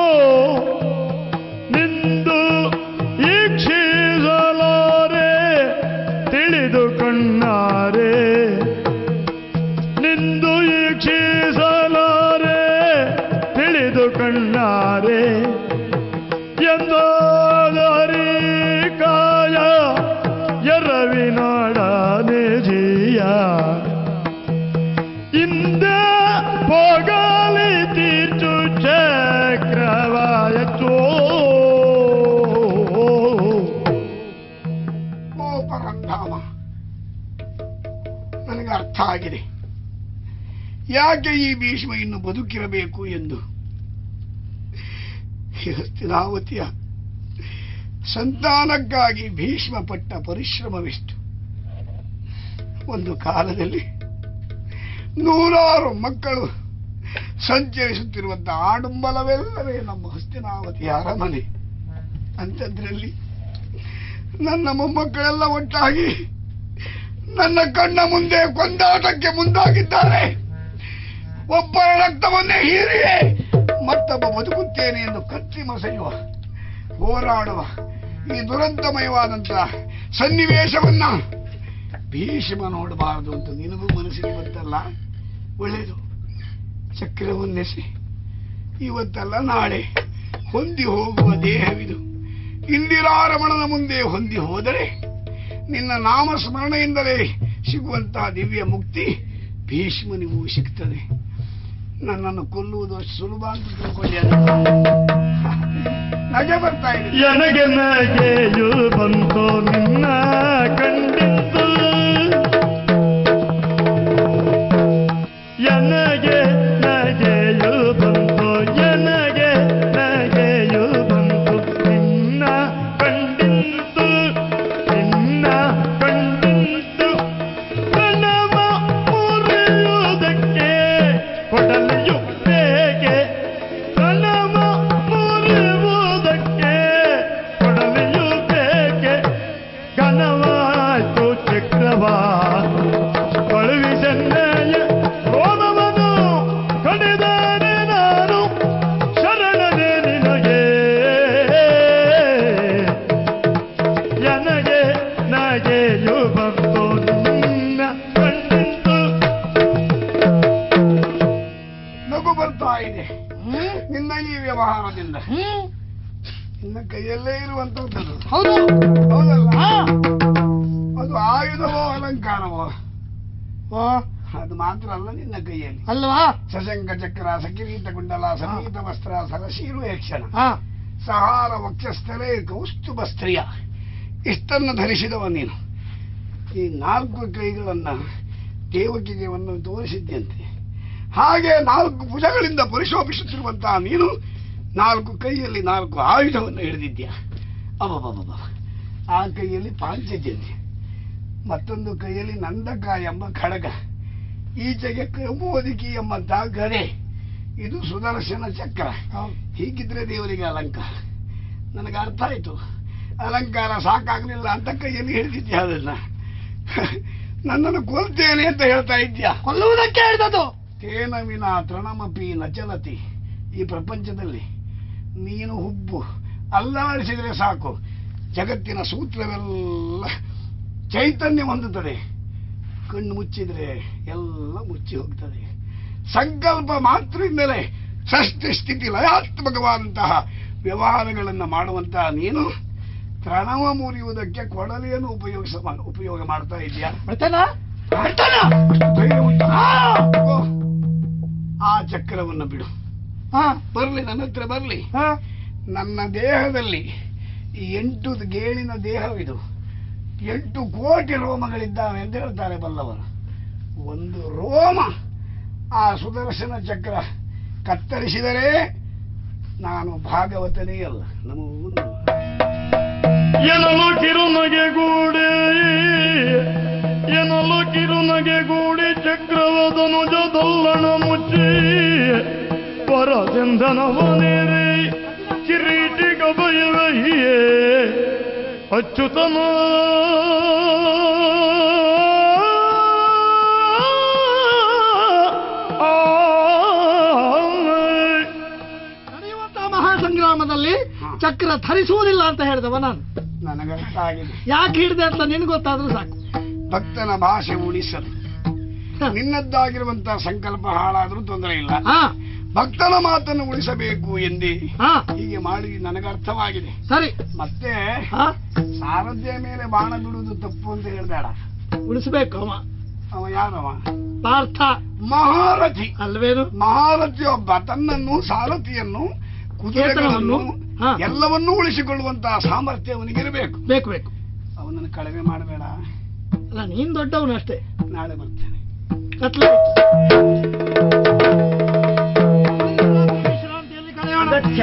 S1: ನಿಂದು ಈಕ್ಷಿಸಲಾರೆ ತಿಳಿದು ಕಣ್ಣಾರೆ ನಿಂದು ಈಕ್ಷಿಸಲಾರೆ ತಿಳಿದು ಕಣ್ಣಾರೆ ಎಂದಾದರಿ ಕಾಯ ಎರವಿನಾಡನೆ ಜಿಯ ಹಿಂದೆ ಹೋಗಲಿ ತೀರ್ಚು ಚಕ್ರವಾಯಚೋ
S3: ಓ ಪರಂಧಾಮ ನನಗೆ ಅರ್ಥ ಆಗಿದೆ ಯಾಕೆ ಈ ಭೀಷ್ಮ ಇನ್ನು ಬದುಕಿರಬೇಕು ಎಂದು ಈ ಹಸ್ತಿನಾವತಿಯ ಸಂತಾನಕ್ಕಾಗಿ ಭೀಷ್ಮ ಪಟ್ಟ ಪರಿಶ್ರಮವೆಷ್ಟು ಒಂದು ಕಾಲದಲ್ಲಿ ನೂರಾರು ಮಕ್ಕಳು ಸಂಚರಿಸುತ್ತಿರುವಂತಹ ಆಡುಂಬಲವೆಲ್ಲವೇ ನಮ್ಮ ಹಸ್ತಿನಾವತಿಯ ಅರಮನೆ ಅಂಥದ್ರಲ್ಲಿ ನನ್ನ ಮೊಮ್ಮಕ್ಕಳೆಲ್ಲ ಒಟ್ಟಾಗಿ ನನ್ನ ಕಣ್ಣ ಮುಂದೆ ಕೊಂದಾಟಕ್ಕೆ ಮುಂದಾಗಿದ್ದಾರೆ ಒಬ್ಬರ ರಕ್ತವನ್ನೇ ಹೀರಿಯೇ ಮತ್ತೊಬ್ಬ ಬದುಕುತ್ತೇನೆ ಎಂದು ಕತ್ತಿ ಮಸೆಯುವ ಹೋರಾಡುವ ಈ ದುರಂತಮಯವಾದಂತಹ ಸನ್ನಿವೇಶವನ್ನ ಭೀಷ್ಮ ನೋಡಬಾರದು ಅಂತ ನಿನಗೂ ಮನಸ್ಸಿಗೆ ಬಂತಲ್ಲ ಒಳ್ಳೆಯದು ಚಕ್ರವನ್ನೆಸೆ ಇವತ್ತಲ್ಲ ನಾಳೆ ಹೊಂದಿ ಹೋಗುವ ದೇಹವಿದು ಇಂದಿರಾರಮಣನ ಮುಂದೆ ಹೊಂದಿ ಹೋದರೆ ನಿನ್ನ ನಾಮಸ್ಮರಣೆಯಿಂದಲೇ ಸಿಗುವಂತಹ ದಿವ್ಯ ಮುಕ್ತಿ ಭೀಷ್ಮನಿಗೂ ಸಿಗ್ತದೆ ನನ್ನನ್ನು ಕೊಲ್ಲುವುದು ಅಷ್ಟು ಸುಲಭ ಅಂತ ತಿಳ್ಕೊಂಡೆ ನಗೆ ಬರ್ತಾ ಇದೆ
S1: ನನಗೆ ನಗೆಯು ಬಂತು ನಿನ್ನ ಕಂಡಿದ್ದು ನನಗೆ ನಗೆಯು ಬಂತು ನನಗೆ ನಗೆಯು ಬಂತು ನಿನ್ನ ಕಂಡಿದ್ದು ನಿನ್ನ ಕಂಡಿದ್ದು
S3: ಈ ವ್ಯವಹಾರದಿಂದ
S4: ಹ್ಮ್
S3: ನಿನ್ನ ಕೈಯಲ್ಲೇ ಇರುವಂತದ್ದು
S4: ಹೌದು
S3: ಹೌದಲ್ಲ
S4: ಹಾ
S3: ಅದು ಆಯುಧವೋ ಅಲಂಕಾರವೋ
S4: ವಾ,
S3: ಅದು ಮಾತ್ರ ಅಲ್ಲ ನಿನ್ನ ಕೈಯಲ್ಲಿ
S4: ಅಲ್ವಾ
S3: ಸಶಂಕ ಚಕ್ರ ಸಕಿರೀಟ ಕುಂಡಲ ಸಮೀತ ವಸ್ತ್ರ ಸರಶೀರು ಯಕ್ಷಣ
S4: ಹಾ
S3: ಸಹಾರ ವಕ್ಷಸ್ಥಲೇ ಕೌಸ್ತುಭ ಸ್ತ್ರೀಯ ಇಷ್ಟನ್ನು ಧರಿಸಿದವ ನೀನು ಈ ನಾಲ್ಕು ಕೈಗಳನ್ನ ದೇವಕಿಗೆ ಒಂದು ತೋರಿಸಿದ್ದಂತೆ ಹಾಗೆ ನಾಲ್ಕು ಭುಜಗಳಿಂದ ಪರಿಶೋಭಿಸುತ್ತಿರುವಂತಹ ನೀನು ನಾಲ್ಕು ಕೈಯಲ್ಲಿ ನಾಲ್ಕು ಆಯುಧವನ್ನು ಹಿಡಿದಿದ್ಯಾ ಅಬ್ಬಬ್ಬಬ್ಬ ಆ ಕೈಯಲ್ಲಿ ಪಾಂಚಜನ್ಯ ಮತ್ತೊಂದು ಕೈಯಲ್ಲಿ ನಂದಕ ಎಂಬ ಖಡ್ಗ ಈಚೆಗೆ ಕೌಮೋದಿಕಿ ಎಂಬಂತಹ ಗದೆ ಇದು ಸುದರ್ಶನ ಚಕ್ರ
S4: ಹೌದು.
S3: ಹೀಗಿದ್ರೆ ದೇವರಿಗೆ ಅಲಂಕಾರ ನನಗೆ ಅರ್ಥ ಆಯ್ತು ಅಲಂಕಾರ ಸಾಕಾಗ್ಲಿಲ್ಲ ಅಂತ ಕೈಯಲ್ಲಿ ಹಿಡಿದಿದ್ಯಾ ಅದನ್ನ ನನ್ನನ್ನು ಕೊಲ್ತೇನೆ ಅಂತ ಹೇಳ್ತಾ ಇದ್ಯಾ
S4: ಕೊಲ್ಲುವುದಕ್ಕೆ ಹೇಳಿದದು
S3: ತೇನ ವಿನ ತೃಣಮಪಿ ನಚಲತಿ ಈ ಪ್ರಪಂಚದಲ್ಲಿ ನೀನು ಹುಬ್ಬು ಅಲ್ಲಾಡಿಸಿದರೆ ಸಾಕು ಜಗತ್ತಿನ ಸೂತ್ರವೆಲ್ಲ ಚೈತನ್ಯ ಹೊಂದುತ್ತದೆ ಕಣ್ಣು ಮುಚ್ಚಿದ್ರೆ ಎಲ್ಲ ಮುಚ್ಚಿ ಹೋಗ್ತದೆ ಸಂಕಲ್ಪ ಮಾತ್ರದಿಂದಲೇ ಷಷ್ಠಿ ಸ್ಥಿತಿ ಲಯಾತ್ಮಕವಾದಂತಹ ವ್ಯವಹಾರಗಳನ್ನು ಮಾಡುವಂತಹ ನೀನು ತೃಣವ ಮುರಿಯುವುದಕ್ಕೆ ಕೊಡಲಿಯನ್ನು ಉಪಯೋಗಿಸ ಉಪಯೋಗ ಮಾಡ್ತಾ ಇದೆಯಾ
S4: ಬಿಡ್ತೇನಾ ಬಿಡ್ತೇನಾ?
S3: ಧೈರ್ಯ ಉಂಟಾ?
S4: ಹಾ
S3: ಓ, ಆ ಚಕ್ರವನ್ನು ಬಿಡು
S4: ಹಾ
S3: ಬರ್ಲಿ ನನ್ನ ಹತ್ರ ಬರ್ಲಿ
S4: ಹಾ
S3: ನನ್ನ ದೇಹದಲ್ಲಿ ಈ ಎಂಟು ಗೇಣಿನ ದೇಹವಿದು ಎಂಟು ಕೋಟಿ ರೋಮಗಳಿದ್ದಾವೆ ಅಂತ ಹೇಳ್ತಾರೆ ಬಲ್ಲವರು ಒಂದು ರೋಮ ಆ ಸುದರ್ಶನ ಚಕ್ರ ಕತ್ತರಿಸಿದರೆ ನಾನು ಭಾಗವತನೇ ಅಲ್ಲ ನಮಗೂ
S1: ಎನಲು ಕಿರುನಗೆ ಗೂಡಿ ಎನಲು ಕಿರುನಗೆ ಗೂಡಿ ಚಕ್ರವದನು ಜದಲ್ಲಣ ಮುಚ್ಚಿ ಪರದಿಂದನವನೇರಿ ಕಿರೀಟಿ ಗಬಯವಹಿಯೇ ಅಚ್ಯುತನ
S4: ನಡೆಯುವಂತಹ ಮಹಾಸಂಗ್ರಾಮದಲ್ಲಿ ಚಕ್ರ ಧರಿಸುವುದಿಲ್ಲ ಅಂತ ಹೇಳಿದವ ನಾನು
S3: ನನಗರ್ಥ ಆಗಿದೆ
S4: ಯಾಕೆ ಹಿಡಿದೆ ಅಂತ ನಿನ್ ಗೊತ್ತಾದ್ರೂ ಸಾಕು
S3: ಭಕ್ತನ ಭಾಷೆ ಉಳಿಸಲು ನಿನ್ನದ್ದಾಗಿರುವಂತಹ ಸಂಕಲ್ಪ ಹಾಳಾದ್ರೂ ತೊಂದರೆ ಇಲ್ಲ
S4: ಹಾ
S3: ಭಕ್ತನ ಮಾತನ್ನು ಉಳಿಸಬೇಕು ಎಂದೇ
S4: ಹಾ
S3: ಹೀಗೆ ಮಾಡಿ ನನಗರ್ಥವಾಗಿದೆ
S4: ಸರಿ
S3: ಮತ್ತೆ
S4: ಹಾ
S3: ಸಾರಥ್ಯ ಮೇಲೆ ಬಾಣ ಬಿಡುವುದು ತಪ್ಪು ಅಂತ ಹೇಳ್ಬೇಡ
S4: ಉಳಿಸ್ಬೇಕು ಅವ
S3: ಅವ ಯಾರವ
S4: ಪಾರ್ಥ
S3: ಮಹಾರಥಿ
S4: ಅಲ್ವೇನು
S3: ಮಹಾರಥಿ ಒಬ್ಬ ತನ್ನನ್ನು ಸಾರಥಿಯನ್ನು ಕುದುರೆಗಳನ್ನು
S4: ಹಾ.
S3: ಎಲ್ಲವನ್ನೂ ಉಳಿಸಿಕೊಳ್ಳುವಂತಹ ಸಾಮರ್ಥ್ಯ ಅವನಿಗಿರಬೇಕು
S4: ಬೇಕು ಬೇಕು
S3: ಅವನನ್ನು ಕಡಿಮೆ ಮಾಡಬೇಡ
S4: ಅಲ್ಲ ನೀನ್ ದೊಡ್ಡವನು ಅಷ್ಟೇ
S3: ನಾಳೆ ಬರ್ತೇನೆ
S4: ಕತ್ಲೆ ವಿಶ್ರಾಂತಿಯಲ್ಲಿ ಕಳೆಯೋಣ.
S2: ಅಗತ್ಯ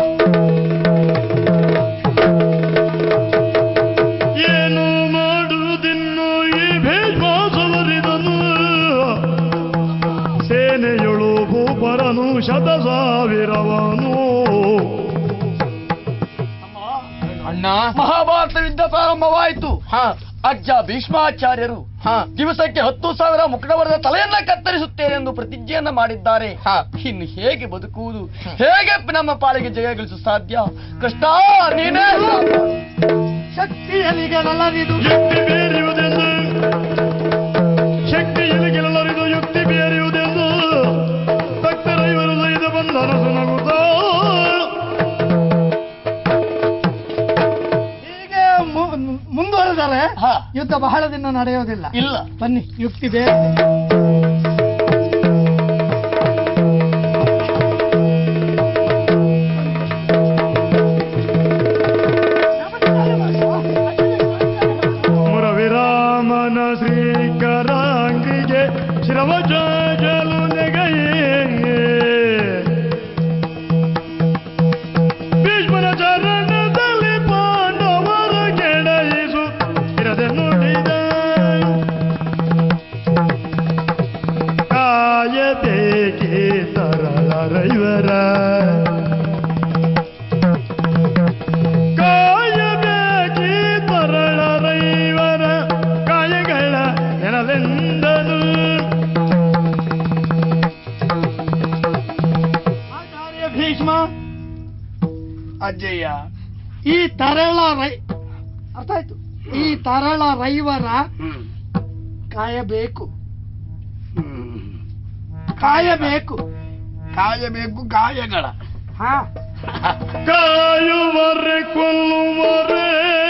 S1: ಏನು ಮಾಡುವುದಿನ್ನು ಈ ಭೇದ್ವಾಸವರಿದನು ಸೇನೆಯೊಳು ಭೂಪರನು ಶತ ಸಾವಿರವನು
S2: ಅಣ್ಣ ಮಹಾಭಾರತ ಯುದ್ಧ ಪ್ರಾರಂಭವಾಯಿತು ಅಜ್ಜ ಭೀಷ್ಮಾಚಾರ್ಯರು ದಿವಸಕ್ಕೆ ಹತ್ತು ಸಾವಿರ ಮುಖಡವರದ ತಲೆಯನ್ನ ಕತ್ತರಿಸುತ್ತೇನೆ ಎಂದು ಪ್ರತಿಜ್ಞೆಯನ್ನ ಮಾಡಿದ್ದಾರೆ ಇನ್ನು ಹೇಗೆ ಬದುಕುವುದು ಹೇಗೆ ನಮ್ಮ ಪಾಲಿಗೆ ಜಯ ಗಳಿಸಲು ಸಾಧ್ಯ ಕೃಷ್ಣ ನೀನೇ
S4: ಶಕ್ತಿಯಲ್ಲಿ ಗೆಲ್ಲಲಿದು
S1: ಯುಕ್ತಿ ಬೇರೆಯುವುದೆಂದು ಶಕ್ತಿಯಲ್ಲಿ ಗೆಲ್ಲರಿದು ಯುಕ್ತಿ ಬೇರೆಯುವುದೆಂದು ಭಕ್ತರ ಇವರು ಸಹಿತ ಬಂಧನ ಸುನಗುತ್ತ
S4: ಹೀಗೆ ಮು- ಮುಂದುವರೆದರೆ
S2: ಹಾ.
S4: ಯುದ್ಧ ಬಹಳ ದಿನ ನಡೆಯೋದಿಲ್ಲ
S2: ಇಲ್ಲ
S4: ಬನ್ನಿ ಯುಕ್ತಿ ಬೇರೆ
S1: ಮುರವಿರಾಮನ ಶ್ರೀಕರಾಂಗಿಗೆ ಶಿರವಜಲು ನೆಗೆಯೇ ಭೀಷ್ಮನ ಚರಣದಲ್ಲಿ ಪಾಂಡವರ ಕೆಡಯಿಸು ಇರದೆ ನುಡಿದ ಕಾಯಬೇಕೆ ತರಳರೈವರ ಕಾಯಬೇಕೆ ತರಳರೈವರ ಕಾಯಗಳ ನೆನಲೆಂದನು
S4: ಆಚಾರ್ಯ ಭೀಷ್ಮ
S3: ಅಜ್ಜಯ್ಯ
S4: ಈ ತರಳ ರೈ ಅರ್ಥ ಆಯ್ತು ಈ ತರಳ ರೈವರ
S3: ಹ್ಮ್
S4: ಕಾಯಬೇಕು
S3: ಹ್ಮ್.
S4: ಕಾಯಬೇಕು
S3: ಕಾಯಬೇಕು ಗಾಯಗಳ
S4: ಹಾ
S1: ಕಾಯುವರೆ ಕೊಲ್ಲುವರೆ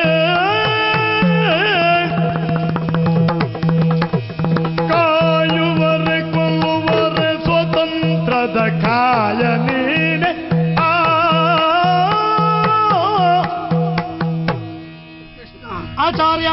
S1: ಕಾಯುವರೆ ಕೊಲ್ಲುವರೆ ಸ್ವತಂತ್ರದ ಕಾಯ ನೀನೆ ಆ
S3: ಕೃಷ್ಣ
S4: ಆಚಾರ್ಯ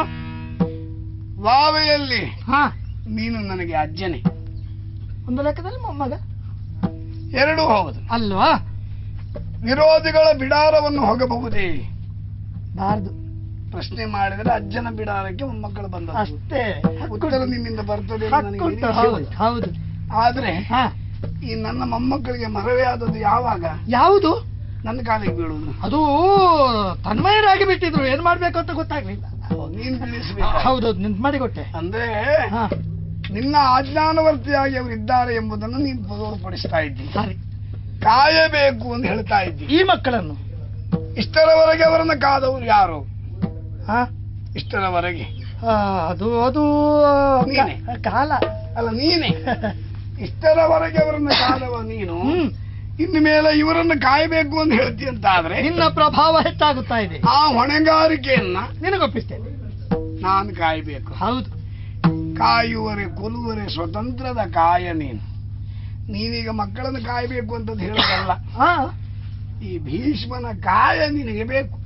S3: ವಾವೆಯಲ್ಲಿ
S4: ಹಾ
S3: ನೀನು ನನಗೆ ಅಜ್ಜನೆ
S4: ಒಂದು ಲೆಕ್ಕದಲ್ಲಿ ಮೊಮ್ಮಗ
S3: ಎರಡೂ ಹೌದು
S4: ಅಲ್ವಾ
S3: ವಿರೋಧಿಗಳ ಬಿಡಾರವನ್ನು ಹೋಗಬಹುದೇ
S4: ಬಾರ್ದು
S3: ಪ್ರಶ್ನೆ ಮಾಡಿದರೆ ಅಜ್ಜನ ಬಿಡಾರಕ್ಕೆ ಮೊಮ್ಮಕ್ಕಳು ಬಂದ
S4: ಅಷ್ಟೇ
S3: ಉತ್ತರ ನಿನ್ನಿಂದ ಬರ್ತದೆ ಅಂತ ನನಗೆ
S4: ಹಕ್ಕುಂಟು
S3: ನಿರೀಕ್ಷೆ
S4: ಹೌದು
S3: ಉಂಟು.
S4: ಹೌದು
S3: ಆದ್ರೆ
S4: ಹಾ
S3: ಈ ನನ್ನ ಮೊಮ್ಮಕ್ಕಳಿಗೆ ಮರವೇ ಆದದ್ದು ಯಾವಾಗ
S4: ಯಾವುದು
S3: ನನ್ನ ಕಾಲಿಗೆ ಬೀಳುವುದು
S4: ಅದು ತನ್ಮಯರಾಗಿ ಬಿಟ್ಟಿದ್ರು ಏನ್ ಮಾಡ್ಬೇಕು ಅಂತ ಗೊತ್ತಾಗ್ಲಿಲ್ಲ
S3: ನೀನು ಬೀಳಿಸಬೇಕು
S4: ಹೌದೌದು ನಿಂತ್ ಮಾಡಿಕೊಟ್ಟೆ
S3: ಅಂದ್ರೆ
S4: ಹಾ
S3: ನಿನ್ನ ಆಜ್ಞಾನವರ್ತಿಯಾಗಿ ಅವರು ಇದ್ದಾರೆ ಎಂಬುದನ್ನು ನೀನು ತೋರ್ಪಡಿಸ್ತಾ ಇದ್ದಿ
S4: ಸರಿ
S3: ಕಾಯಬೇಕು ಅಂತ ಹೇಳ್ತಾ ಇದ್ದಿ
S4: ಈ ಮಕ್ಕಳನ್ನು
S3: ಇಷ್ಟರವರೆಗೆ ಅವರನ್ನ ಕಾದವರು ಯಾರು
S4: ಹಾ
S3: ಇಷ್ಟರವರೆಗೆ
S4: ಆ, ಅದು ಅದು
S3: ನೀನೆ.
S4: ಕ- ಕಾಲ
S3: ಅಲ್ಲ ನೀನೆ ಇಷ್ಟರವರೆಗೆ ಅವರನ್ನ ಕಾದವ ನೀನು
S4: ಹ್ಮ್
S3: ಇನ್ನು ಮೇಲೆ ಇವರನ್ನ ಕಾಯಬೇಕು ಅಂತ ಹೇಳ್ತಿ ಅಂತ ಆದ್ರೆ
S4: ನಿನ್ನ ಪ್ರಭಾವ ಹೆಚ್ಚಾಗುತ್ತಾ ಇದೆ
S3: ಆ ಹೊಣೆಗಾರಿಕೆಯನ್ನ
S4: ನಿನಗೊಪ್ಪಿಸ್ತೇನೆ
S3: ನಾನು ಕಾಯಬೇಕು
S4: ಹೌದು
S3: ಕಾಯುವರೆ ಕೊಲ್ಲುವರೆ ಸ್ವತಂತ್ರದ ಕಾಯ ನೀನು ನೀವೀಗ ಮಕ್ಕಳನ್ನು ಕಾಯಬೇಕು ಅಂತ ಹೇಳೋದಲ್ಲ
S4: ಹಾ
S3: ಈ ಭೀಷ್ಮನ ಕಾಯ ನಿನಗೆ ಬೇಕು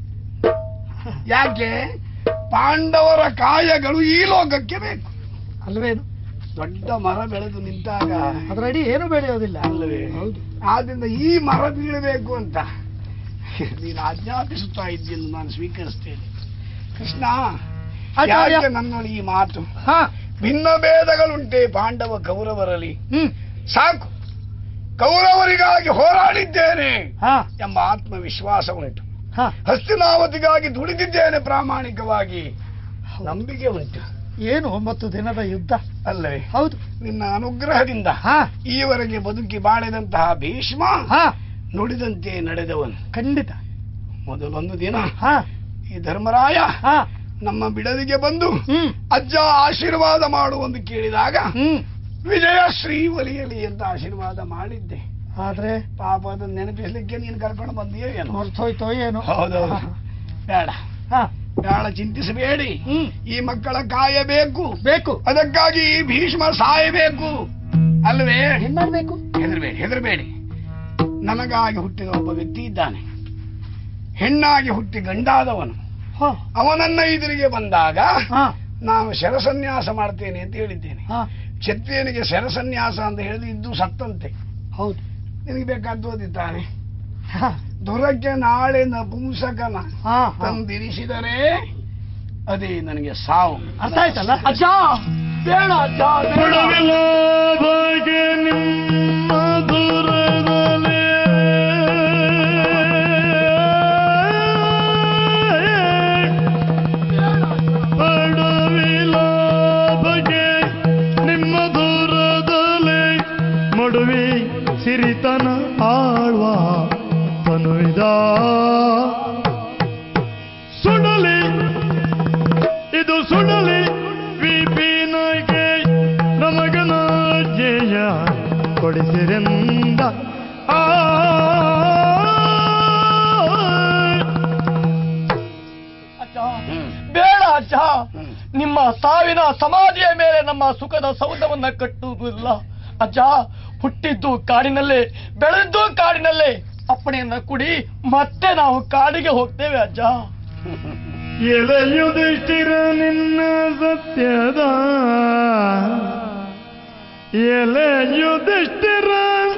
S3: ಯಾಕೆ ಪಾಂಡವರ ಕಾಯಗಳು ಈ ಲೋಕಕ್ಕೆ ಬೇಕು
S4: ಅಲ್ವೇನು
S3: ದೊಡ್ಡ ಮರ ಬೆಳೆದು ನಿಂತಾಗ
S4: ಅದರಡಿ ಏನು ಬೆಳೆಯೋದಿಲ್ಲ
S3: ಅಲ್ಲವೇ
S4: ಹೌದು
S3: ಆದ್ರಿಂದ ಈ ಮರ ಬೀಳಬೇಕು ಅಂತ ನೀನು ಆಜ್ಞಾಪಿಸುತ್ತಾ ಇದ್ದೀಯನ್ನು ನಾನು ಸ್ವೀಕರಿಸ್ತೇನೆ ಕೃಷ್ಣ
S4: ಆಚಾರ್ಯ.
S3: ಯಾಕೆ ನನ್ನಲ್ಲಿ ಈ ಮಾತು
S4: ಹಾ
S3: ಭಿನ್ನ ಭೇದಗಳುಂಟೆ ಪಾಂಡವ ಕೌರವರಲ್ಲಿ
S4: ಹ್ಮ್
S3: ಸಾಕು ಕೌರವರಿಗಾಗಿ ಹೋರಾಡಿದ್ದೇನೆ
S4: ಹಾ
S3: ಎಂಬ ಆತ್ಮವಿಶ್ವಾಸ ಉಂಟು
S4: ಹಾ
S3: ಹಸ್ತಿನಾವತಿಗಾಗಿ ದುಡಿದಿದ್ದೇನೆ ಪ್ರಾಮಾಣಿಕವಾಗಿ ನಂಬಿಕೆ ಉಂಟು
S4: ಏನು ಒಂಬತ್ತು ದಿನದ ಯುದ್ಧ
S3: ಅಲ್ಲವೇ
S4: ಹೌದು
S3: ನಿನ್ನ ಅನುಗ್ರಹದಿಂದ
S4: ಹಾ
S3: ಈವರೆಗೆ ಬದುಕಿ ಬಾಳಿದಂತಹ ಭೀಷ್ಮ
S4: ಹಾ
S3: ನುಡಿದಂತೆ ನಡೆದವನು
S4: ಖಂಡಿತ
S3: ಮೊದಲೊಂದು ದಿನ
S4: ಹಾ
S3: ಈ ಧರ್ಮರಾಯ
S4: ಹಾ
S3: ನಮ್ಮ ಬಿಡದಿಗೆ ಬಂದು
S4: ಹ್ಮ್
S3: ಅಜ್ಜ ಆಶೀರ್ವಾದ ಮಾಡುವಂದು ಕೇಳಿದಾಗ
S4: ಹ್ಮ್
S3: ವಿಜಯ ಶ್ರೀ ಒಲಿಯಲಿ ಅಂತ ಆಶೀರ್ವಾದ ಮಾಡಿದ್ದೆ
S4: ಆದ್ರೆ
S3: ಪಾಪ ಅದನ್ನ ನೆನಪಿಸ್ಲಿಕ್ಕೆ ನೀನು ಕರ್ಕೊಂಡು ಬಂದಿಯೋ ಏನೋ
S4: ಹೊರ್ತೋಯ್ತೋ ಏನು
S3: ಹೌದೌದು ಬೇಡ
S4: ಹಾ
S3: ಬೇಡ ಚಿಂತಿಸಬೇಡಿ
S4: ಹ್ಮ್
S3: ಈ ಮಕ್ಕಳ ಕಾಯಬೇಕು
S4: ಬೇಕು
S3: ಅದಕ್ಕಾಗಿ ಈ ಭೀಷ್ಮ ಸಾಯಬೇಕು ಅಲ್ವೇ
S4: ಏನ್ ಮಾಡ್ಬೇಕು
S3: ಹೆದರ್ಬೇಡಿ ಹೆದರ್ಬೇಡಿ ನನಗಾಗಿ ಹುಟ್ಟಿದ ಒಬ್ಬ ವ್ಯಕ್ತಿ ಇದ್ದಾನೆ ಹೆಣ್ಣಾಗಿ ಹುಟ್ಟಿ ಗಂಡಾದವನು
S4: ಹಾ
S3: ಅವನನ್ನ ಎದುರಿಗೆ ಬಂದಾಗ
S4: ಹಾ
S3: ನಾನು ಶರಸನ್ಯಾಸ ಮಾಡ್ತೇನೆ ಅಂತ ಹೇಳಿದ್ದೇನೆ
S4: ಹಾ
S3: ಕ್ಷತ್ರಿಯನಿಗೆ ಶರಸನ್ಯಾಸ ಅಂತ ಹೇಳಿದ್ರೆ ಇದ್ದು ಸತ್ತಂತೆ
S4: ಹೌದು
S3: ನಿನಗೆ ಬೇಕಾದ್ದು ಓದಿದ್ದಾನೆ
S4: ಹಾ
S3: ದುರಕ್ಕೆ ನಾಳೆ ನಪುಂಸಕನ
S4: ಹಾ ಹಾ.
S3: ತಂದಿರಿಸಿದರೆ ಅದೇ ನನಗೆ ಸಾವು
S4: ಅರ್ಥ ಆಯ್ತಲ್ಲ ಅಜ್ಜ ಬೇಡ ಅಜ್ಜ ಬೇಡ.
S1: ಬಿಡುವಿಲ್ಲ ಬಗೆ ನಿಮ್ಮ ದೂರದಲ್ಲಿ ಬಿಡುವಿಲ್ಲ ಬಗೆ ನಿಮ್ಮ ದೂರದಲ್ಲಿ ಮಡುವಿ ಸಿರಿತನ ಆಳ್ವ ತನುವಿದ ಸುಡಲಿ ಇದು ಸುಡಲಿ ವಿಪಿನಗೆ ನಮಗನ ಜಯ ಕೊಡಿಸಿರೆಂದ ಆ
S4: ಅಜ್ಜ ಬೇಡ ಅಜ್ಜ
S3: ಹ್ಮ್.
S4: ನಿಮ್ಮ ಸಾವಿನ ಸಮಾಧಿಯ ಮೇಲೆ ನಮ್ಮ ಸುಖದ ಸೌಧವನ್ನ ಕಟ್ಟುವುದಿಲ್ಲ ಅಜ್ಜ ಹುಟ್ಟಿದ್ದು ಕಾಡಿನಲ್ಲೇ ಬೆಳೆದ್ದು ಕಾಡಿನಲ್ಲೇ ಅಪ್ಪಣೆಯನ್ನ ಕುಡಿ ಮತ್ತೆ ನಾವು ಕಾಡಿಗೆ ಹೋಗ್ತೇವೆ ಅಜ್ಜ
S1: ಎಲೆಯುದಿಷ್ಟಿರ ನಿನ್ನ ಸತ್ಯದ ಎಲೆಯುದಿಷ್ಟಿರ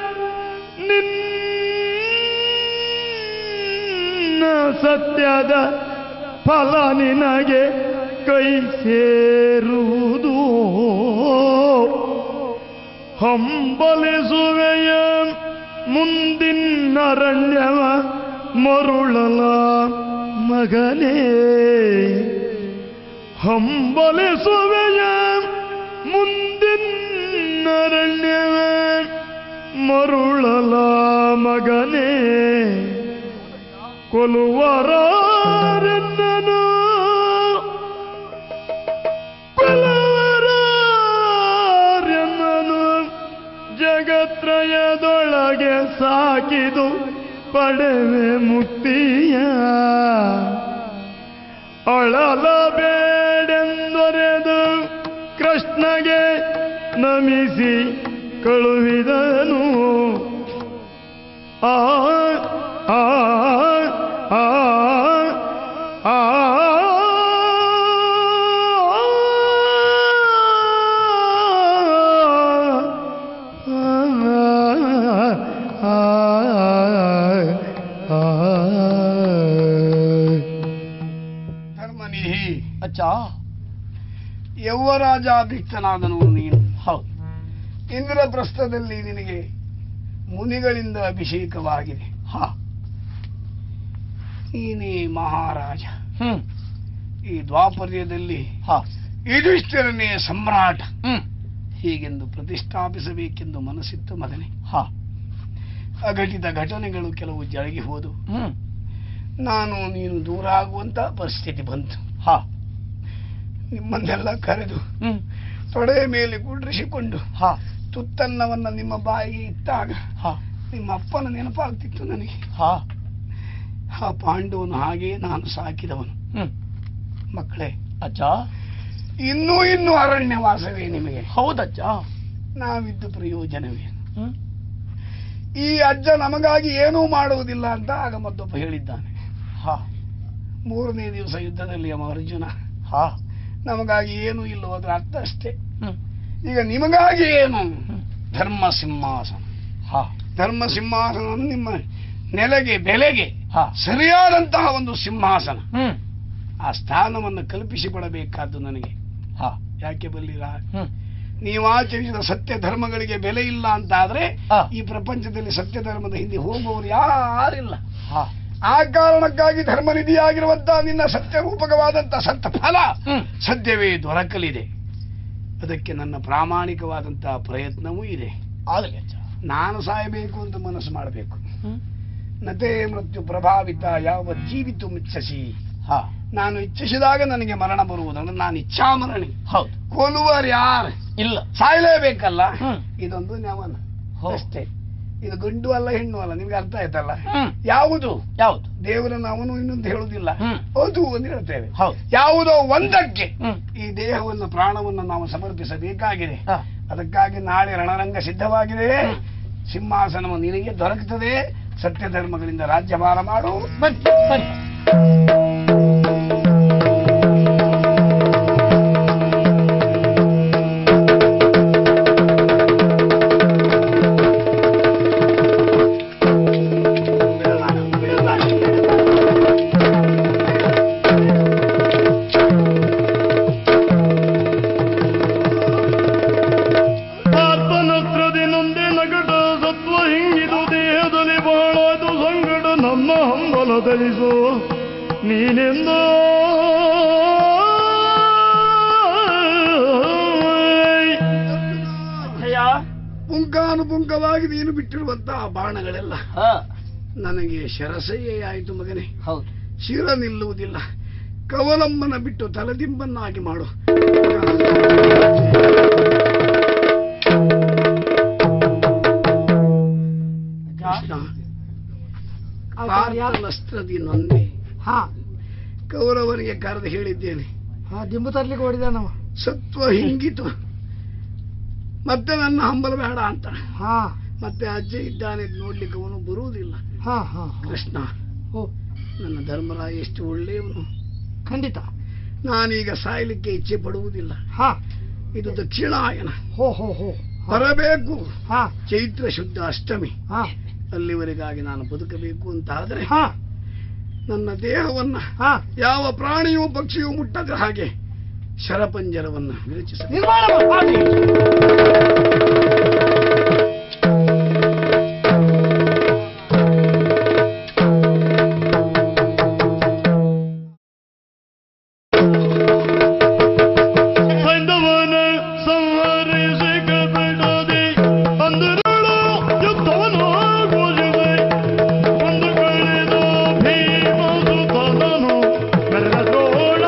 S1: ನಿನ್ನ ಸತ್ಯದ ಫಲ ನಿನಗೆ ಕೈ ಸೇರುವುದು ಹಂಬಲಿಸುವೆಯ ಮುಂದಿನರಣ್ಯವ ಮರುಳಲ ಮಗನೇ ಹಂಬಲಿಸುವೆಯ ಮುಂದಿನರಣ್ಯವ ಮರುಳಲ ಮಗನೇ ಕೊಲುವರಾರೆನ್ನನು ಕೊಲುವರಾರೆನ್ನನು ಜಗತ್ರಯದೊಳಗೆ ಸಾಕಿದು ಪಡೆವೆ ಮುಕ್ತಿಯ ಅಳಲಬೇಡೆಂದೊರೆದು ಕೃಷ್ಣಗೆ ನಮಿಸಿ ಕಳುಹಿದನು ಆ ಆ ಆ ಆ
S3: ಧರ್ಮನಿಹಿ
S4: ಅಜ್ಜ
S3: ಯೌವರಾಜಾಧಿಕ್ತನಾದನು ನೀನು
S4: ಹೌದು
S3: ಇಂದ್ರಪ್ರಸ್ಥದಲ್ಲಿ ನಿನಗೆ ಮುನಿಗಳಿಂದ ಅಭಿಷೇಕವಾಗಿದೆ
S4: ಹಾ
S3: ನೀನೇ ಮಹಾರಾಜ
S4: ಹ್ಮ್
S3: ಈ ದ್ವಾಪರ್ಯದಲ್ಲಿ
S4: ಹಾ
S3: ಯುಧಿಷ್ಠಿರನೇ ಸಮ್ರಾಟ
S4: ಹ್ಮ್
S3: ಹೀಗೆಂದು ಪ್ರತಿಷ್ಠಾಪಿಸಬೇಕೆಂದು ಮನಸ್ಸಿತ್ತು ಮಗನೇ
S4: ಹಾ
S3: ಅಘಟಿತ ಘಟನೆಗಳು ಕೆಲವು ಜರುಗಿ ಹೋದು
S4: ಹ್ಮ್
S3: ನಾನು ನೀನು ದೂರ ಆಗುವಂತ ಪರಿಸ್ಥಿತಿ ಬಂತು
S4: ಹಾ
S3: ನಿಮ್ಮನ್ನೆಲ್ಲ ಕರೆದು
S4: ಹ್ಮ್
S3: ತೊಡೆಯ ಮೇಲೆ ಕುಂಡ್ರಿಸಿಕೊಂಡು
S4: ಹಾ
S3: ತುತ್ತನ್ನವನ್ನ ನಿಮ್ಮ ಬಾಯಿಗೆ ಇಟ್ಟಾಗ
S4: ಹಾ
S3: ನಿಮ್ಮ ಅಪ್ಪನ ನೆನಪಾಗ್ತಿತ್ತು ನನಗೆ
S4: ಹಾ
S3: ಆ ಪಾಂಡವನು ಹಾಗೆಯೇ ನಾನು ಸಾಕಿದವನು
S4: ಹ್ಮ್
S3: ಮಕ್ಕಳೇ
S4: ಅಜ್ಜ
S3: ಇನ್ನೂ ಇನ್ನೂ ಅರಣ್ಯವಾಸವೇ ನಿಮಗೆ
S4: ಹೌದಜ್ಜ
S3: ನಾವಿದ್ದು ಪ್ರಯೋಜನವೇ
S4: ಹ್ಮ್
S3: ಈ ಅಜ್ಜ ನಮಗಾಗಿ ಏನೂ ಮಾಡುವುದಿಲ್ಲ ಅಂತ ಆಗ ಮತ್ತೊಬ್ಬ ಹೇಳಿದ್ದಾನೆ
S4: ಹಾ
S3: ಮೂರನೇ ದಿವಸ ಯುದ್ಧದಲ್ಲಿ ಅವ ಅರ್ಜುನ
S4: ಹಾ
S3: ನಮಗಾಗಿ ಏನೂ ಇಲ್ಲವೋ ಅದರ ಅರ್ಥ ಅಷ್ಟೇ
S4: ಹ್ಮ್
S3: ಈಗ ನಿಮಗಾಗಿ ಏನು
S4: ಹ್ಮ್.
S3: ಧರ್ಮ ಸಿಂಹಾಸನ
S4: ಹಾ
S3: ಧರ್ಮ ಸಿಂಹಾಸನ ನಿಮ್ಮ ನೆಲೆಗೆ ಬೆಲೆಗೆ
S4: ಹಾ
S3: ಸರಿಯಾದಂತಹ ಒಂದು ಸಿಂಹಾಸನ
S4: ಹ್ಮ್
S3: ಆ ಸ್ಥಾನವನ್ನು ಕಲ್ಪಿಸಿಕೊಡಬೇಕಾದ್ದು ನನಗೆ
S4: ಹಾ
S3: ಯಾಕೆ ಬಲ್ಲಿರಾ
S4: ಹ್ಮ್
S3: ನೀವು ಆಚರಿಸಿದ ಸತ್ಯ ಧರ್ಮಗಳಿಗೆ ಬೆಲೆ ಇಲ್ಲ ಅಂತ ಆದ್ರೆ
S4: ಹಾ.
S3: ಈ ಪ್ರಪಂಚದಲ್ಲಿ ಸತ್ಯ ಧರ್ಮದ ಹಿಂದೆ ಹೋಗುವವರು ಯಾರಿಲ್ಲ
S4: ಹಾ
S3: ಆ ಕಾರಣಕ್ಕಾಗಿ ಧರ್ಮನಿಧಿಯಾಗಿರುವಂತಹ ನಿನ್ನ ಸತ್ಯ ರೂಪಕವಾದಂತಹ ಸತ್ತ ಫಲ
S4: ಹ್ಮ್
S3: ಸದ್ಯವೇ ದೊರಕಲಿದೆ ಅದಕ್ಕೆ ನನ್ನ ಪ್ರಾಮಾಣಿಕವಾದಂತಹ ಪ್ರಯತ್ನವೂ ಇದೆ
S4: ಆಗಲಿ ಅಜ್ಜ
S3: ನಾನು ಸಾಯಬೇಕು ಅಂತ ಮನಸ್ಸು ಮಾಡಬೇಕು
S4: ಹ್ಮ್
S3: ನತೇ ಮೃತ್ಯು ಪ್ರಭಾವಿತ ಯಾವ ಜೀವಿತು ಮಿಚ್ಛಸಿ
S4: ಹಾ
S3: ನಾನು ಇಚ್ಛಿಸಿದಾಗ ನನಗೆ ಮರಣ ಬರುವುದಂದ್ರೆ ನಾನು ಇಚ್ಛಾಮರಣಿ
S4: ಹೌದು
S3: ಕೊಲ್ಲುವರು ಯಾರು
S4: ಇಲ್ಲ
S3: ಸಾಯಲೇಬೇಕಲ್ಲ
S4: ಹ್ಮ್.
S3: ಇದೊಂದು ನ್ಯಾವನ
S4: ಹೋ.
S3: ಅಷ್ಟೇ ಇದು ಗಂಡು ಅಲ್ಲ ಹೆಣ್ಣು ಅಲ್ಲ ನಿಮ್ಗೆ ಅರ್ಥ ಆಯ್ತಲ್ಲ
S4: ಹ್ಮ್
S3: ಯಾವುದು
S4: ಯಾವುದು
S3: ದೇವರನ್ನು ಅವನು ಇನ್ನೊಂದು ಹೇಳುದಿಲ್ಲ
S4: ಹ್ಮ್.
S3: ಅದು ಅಂತ ಹೇಳ್ತೇವೆ
S4: ಹೌದು
S3: ಯಾವುದೋ ಒಂದಕ್ಕೆ
S4: ಹ್ಮ್
S3: ಈ ದೇಹವನ್ನು ಪ್ರಾಣವನ್ನು ನಾವು ಸಮರ್ಪಿಸಬೇಕಾಗಿದೆ
S4: ಹಾ
S3: ಅದಕ್ಕಾಗಿ ನಾಳೆ ರಣರಂಗ ಸಿದ್ಧವಾಗಿದೆ
S4: ಹ್ಮ್.
S3: ಸಿಂಹಾಸನವು ನಿನಗೆ ದೊರಕುತ್ತದೆ ಸತ್ಯ ಧರ್ಮಗಳಿಂದ ರಾಜ್ಯಭಾರ ಮಾಡು
S4: ಬನ್ನಿ ಬನ್ನಿ
S1: ಆತ್ಮನತ್ರದಿ ನೊಂದೆ ನಗಟ ಸತ್ವ ಹಿಂಗಿದು ದೇಹದಲ್ಲಿ ಬಹಳದು ಸಂಕಟ ನಮ್ಮ ಹಂಬಲ ಧರಿಸು ನೀನೆಂದ
S4: ಅಜ್ಜಯ್ಯ
S3: ಪುಂಕಾನುಪುಂಕವಾಗಿ ನೀನು ಬಿಟ್ಟಿರುವಂತಹ ಬಾಣಗಳೆಲ್ಲ
S4: ಹಾ
S3: ನನಗೆ ಶರಸಯ್ಯೇ ಆಯಿತು ಮಗನೇ
S4: ಹೌದು
S3: ಶಿರ ನಿಲ್ಲುವುದಿಲ್ಲ ಕವಲಮ್ಮನ ಬಿಟ್ಟು ತಲೆದಿಂಬನ್ನಾಗಿ ಮಾಡು ಕೃಷ್ಣ ಪಾರ್ಥನಸ್ತ್ರದಿ ನೊಂದೆ
S4: ಹಾ
S3: ಕೌರವನಿಗೆ ಕರೆದು ಹೇಳಿದ್ದೇನೆ
S4: ಹಾ ದಿಂಬು ತರ್ಲಿಕ್ಕೆ ಓಡಿದಾನವ
S3: ಸತ್ವ ಹಿಂಗಿತು ಮತ್ತೆ ನನ್ನ ಹಂಬಲ ಬೇಡ ಅಂತ
S4: ಹಾ
S3: ಮತ್ತೆ ಅಜ್ಜ ಇದ್ದಾನೆ ನೋಡ್ಲಿಕ್ಕೆ ಅವನು ಬರುವುದಿಲ್ಲ
S4: ಹಾ ಹಾ
S3: ಕೃಷ್ಣ
S4: ಓ
S3: ನನ್ನ ಧರ್ಮರಾಯ ಎಷ್ಟು ಒಳ್ಳೆಯವನು
S4: ಖಂಡಿತ
S3: ನಾನೀಗ ಸಾಯಲಿಕ್ಕೆ ಇಚ್ಛೆ ಪಡುವುದಿಲ್ಲ
S4: ಹಾ
S3: ಇದು ದಕ್ಷಿಣಾಯನ
S4: ಹೋ ಹೋ ಹೋ
S3: ಬರಬೇಕು
S4: ಹಾ
S3: ಚೈತ್ರ ಶುದ್ಧ ಅಷ್ಟಮಿ
S4: ಹಾ
S3: ಅಲ್ಲಿವರೆಗಾಗಿ ನಾನು ಬದುಕಬೇಕು ಅಂತ ಆದ್ರೆ
S4: ಹಾ
S3: ನನ್ನ ದೇಹವನ್ನ
S4: ಹಾ
S3: ಯಾವ ಪ್ರಾಣಿಯೂ ಪಕ್ಷಿಯೂ ಮುಟ್ಟದ ಹಾಗೆ ಶರಪಂಜರವನ್ನ ವಿರಚಿಸ
S4: ನಿರ್ಮಾಣ ಮಾಡಿ
S1: ಸೈಂಧವನ ಸಂಹರಿಸಿ ಕಬಿಡದೆ ಅಂದರಳು ಯುದ್ಧವನ್ನು ಘೋಷಿಸಿ ಒಂದು ಕಳೆದ ಭೀಮಸುತನನು ಮೆರೆದ ದ್ರೋಣ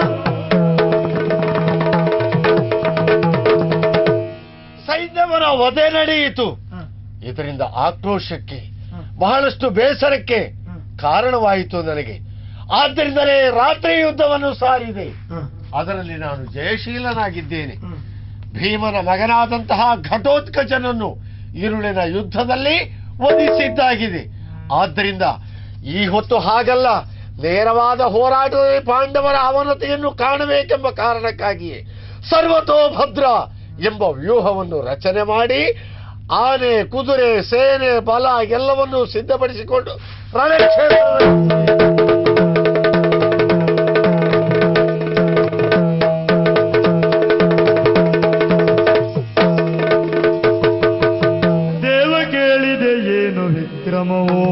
S5: ಸೈನ್ಯವನ ವಧೆ ನಡೆಯಿತು
S4: ಹ್ಮ್.
S5: ಇದರಿಂದ ಆಕ್ರೋಶಕ್ಕೆ ಬಹಳಷ್ಟು ಬೇಸರಕ್ಕೆ ಕಾರಣವಾಯಿತು ನನಗೆ ಆದ್ದರಿಂದಲೇ ರಾತ್ರಿ ಯುದ್ಧವನ್ನು ಸಾರಿದೆ ಅದರಲ್ಲಿ ನಾನು ಜಯಶೀಲನಾಗಿದ್ದೇನೆ ಭೀಮನ ಮಗನಾದಂತಹ ಘಟೋತ್ಕಚನನ್ನು ഇരുಳಿನ ಯುದ್ಧದಲ್ಲಿ ವಧಿಸಿದ್ದಾಗಿದೆ ಆದ್ದರಿಂದ ಈ ಹೊತ್ತು ಹಾಗಲ್ಲ ನೇರವಾದ ಹೋರಾಟದಲ್ಲಿ ಪಾಂಡವರ ಅವನತಿಯನ್ನು ಕಾಣಬೇಕೆಂಬ ಕಾರಣಕ್ಕಾಗಿಯೇ ಸರ್ವತೋಭದ್ರ ಎಂಬ ವ್ಯೂಹವನ್ನು ರಚನೆ ಮಾಡಿ ಆನೆ ಕುದುರೆ ಸೇನೆ ಬಲ ಎಲ್ಲವನ್ನೂ ಸಿದ್ಧಪಡಿಸಿಕೊಂಡು ರಣಕ್ಷೇತ್ರದಲ್ಲಿ
S1: ದೇವ ಕೇಳಿದೆ ಏನು ವಿಕ್ರಮವೋ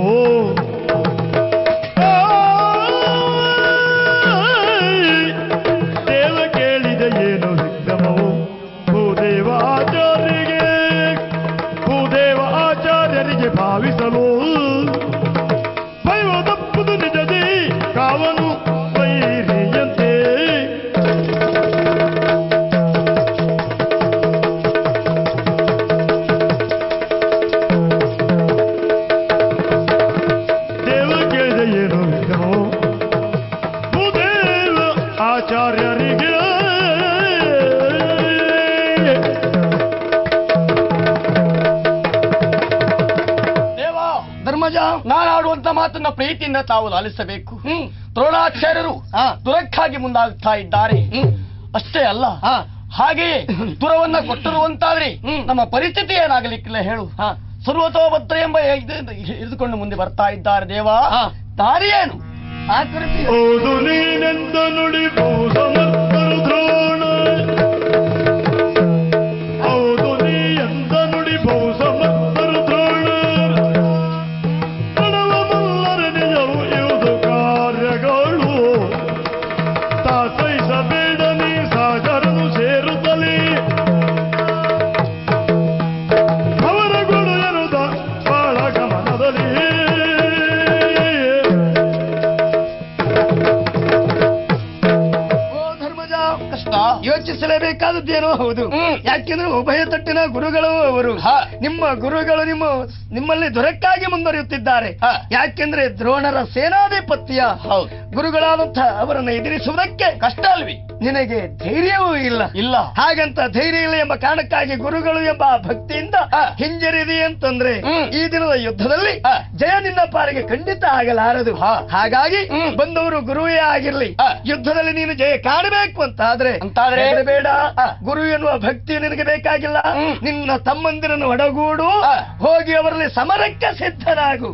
S1: ಆಯ್! ದೇವ ಕೇಳಿದೆ ಏನು ವಿಕ್ರಮವೋ ಭೂದೇವ ಆಚಾರ್ಯರಿಗೆ ಭೂದೇವ ಆಚಾರ್ಯರಿಗೆ ಭಾವಿಸಲು ಭಯ ತಪ್ಪುದು ನಿಜದೇ ಕಾವನು ವೈರಿಯಂತೆ ದೇವ ಕೇಳಿದ ಏನು ವಿಕ್ರಮೋ ಭೂದೇವ ಆಚಾರ್ಯರಿಗೆ
S4: ದೇವ ಧರ್ಮಜ ನಾನಾಡುವಂತ ಮಾತನ್ನ ಪ್ರೀತಿಯಿಂದ ತಾವು ಲಾಲಿಸಬೇಕು ದ್ರೋಣಾಚಾರ್ಯರು ದುರಕ್ಕಾಗಿ ಮುಂದಾಗ್ತಾ ಇದ್ದಾರೆ ಅಷ್ಟೇ ಅಲ್ಲ ಹಾಗೆಯೇ ದುರವನ್ನ ಕೊಟ್ಟರು ಅಂತಾದ್ರೆ ನಮ್ಮ ಪರಿಸ್ಥಿತಿ ಏನಾಗಲಿಕ್ಕಿಲ್ಲ ಹೇಳು ಸರ್ವತೋಭದ್ರ ಎಂಬ ಇದು- ಹಿಡಿದುಕೊಂಡು ಮುಂದೆ ಬರ್ತಾ ಇದ್ದಾರೆ ದೇವ ದಾರಿ ಏನು
S1: ಹೌದು ನೀನೆಂದ ನುಡಿ ಬಹು ಸಮರ್ಥರು ದ್ರೋಣ ಹೌದು ನೀ ಎಂದ ನುಡಿ ಬಹು ಸಮರ್ಥರು ದ್ರೋಣ ಕಡವ ಮಲ್ಲರ ನಿಜವು ಇವುದು ಕಾರ್ಯಗಳು ತಾಸೈಸಬೇಡ ನೀ ಸಾಗರನು ಸೇರುತ್ತಲೇ ಅವರ ಗುಣ ಎನ್ನುವುದ ಬಾಳ ಗಮನದಲ್ಲಿ
S3: ಓ ಧರ್ಮಜ ಕಷ್ಟ ಯೋಚಿಸಲೇಬೇಕಾದದ್ದೇನೋ ಹೌದು ಯಾಕೆಂದ್ರೆ ಉಭಯ ತಟ್ಟಿನ ಗುರುಗಳು ಅವರು ನಿಮ್ಮ ಗುರುಗಳು ನಿಮ್ಮ ನಿಮ್ಮಲ್ಲಿ ದೊರಕ್ಕಾಗಿ ಮುಂದುವರಿಯುತ್ತಿದ್ದಾರೆ ಯಾಕೆಂದ್ರೆ ದ್ರೋಣರ ಸೇನಾಧಿಪತ್ಯ ಗುರುಗಳಾದಂಥ ಅವರನ್ನು ಎದುರಿಸುವುದಕ್ಕೆ ಕಷ್ಟ ಅಲ್ವಿ ನಿನಗೆ ಧೈರ್ಯವೂ ಇಲ್ಲ ಇಲ್ಲ ಹಾಗಂತ ಧೈರ್ಯ ಇಲ್ಲ ಎಂಬ ಕಾರಣಕ್ಕಾಗಿ ಗುರುಗಳು ಎಂಬ ಭಕ್ತಿಯಿಂದ ಹಿಂಜರಿದಿ ಅಂತಂದ್ರೆ ಈ ದಿನದ ಯುದ್ಧದಲ್ಲಿ ಜಯ ನಿನ್ನ ಪಾಲಿಗೆ ಖಂಡಿತ ಆಗಲಾರದು ಹಾಗಾಗಿ ಬಂದವರು ಗುರುವೇ ಆಗಿರ್ಲಿ ಯುದ್ಧದಲ್ಲಿ ನೀನು ಜಯ ಕಾಣಬೇಕು ಅಂತ ಆದ್ರೆ
S4: ಅಂತಾದ್ರೆ?
S3: ಬೇಡ ಗುರು ಎನ್ನುವ ಭಕ್ತಿ ನಿನಗೆ ಬೇಕಾಗಿಲ್ಲ ನಿನ್ನ ತಮ್ಮಂದಿರನ್ನು ಒಡಗೂಡು ಹೋಗಿ ಅವರಲ್ಲಿ ಸಮರಕ್ಕೆ ಸಿದ್ಧನಾಗು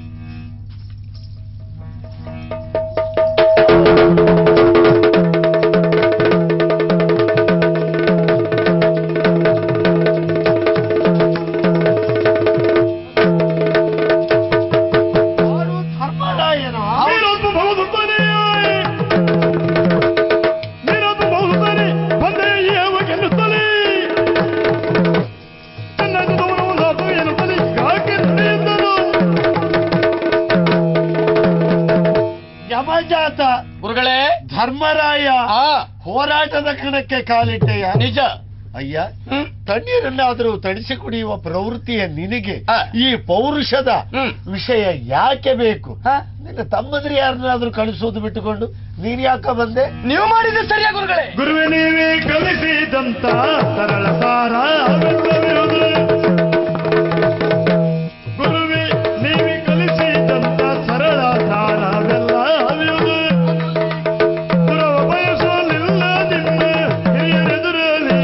S5: ಧರ್ಮರಾಯನ
S1: ನೀನೊಬ್ಬ ಬಹುಸುತ್ತಾನೆ ನೀನೊಬ್ಬ ಬಹುಸುತ್ತಾನೆ ಬಂದೆ ಏವ ಗೆಲ್ಲುತ್ತಲೇ ನನ್ನ ಗೌರವವನ್ನು ಅದು ಎನ್ನುತ್ತಲೇ ಯಾಕೆ ನಡೆಯುತ್ತಲೋ
S5: ಯಮಜಾತ
S4: ಗುರುಗಳೇ
S5: ಧರ್ಮರಾಯ ಹೋರಾಟದ ಕಣಕ್ಕೆ ಕಾಲಿಟ್ಟೆಯ
S4: ನಿಜ
S5: ಅಯ್ಯ ತಣ್ಣೀರನ್ನಾದರೂ ತಣಿಸಿ ಕುಡಿಯುವ ಪ್ರವೃತ್ತಿಯ ನಿನಗೆ ಈ ಪೌರುಷದ ವಿಷಯ ಯಾಕೆ ಬೇಕು ನಿನ್ನ ತಮ್ಮಂದ್ರೆ ಯಾರನ್ನಾದ್ರೂ ಕಳಿಸೋದು ಬಿಟ್ಟುಕೊಂಡು ನೀನ್ ಯಾಕ ಬಂದೆ
S4: ನೀವು ಮಾಡಿದ ಸರಿಯಾ ಗುರುಗಳೇ
S1: ಗುರುವೆ ನೀವೇ ಕಲಿಸಿದಂತ ಸರಳ ಸಾರ ಅವೆಲ್ಲವಿರುವುದು. ಗುರುವೆ ನೀವೇ ಕಲಿಸಿದಂತ ಸರಳ ಸಾರ ಅವೆಲ್ಲವಿರುವುದು. ದುರವ ಬಯಸಲಿಲ್ಲ ನಿನ್ನ ಹಿರಿಯರೆದುರಲ್ಲಿ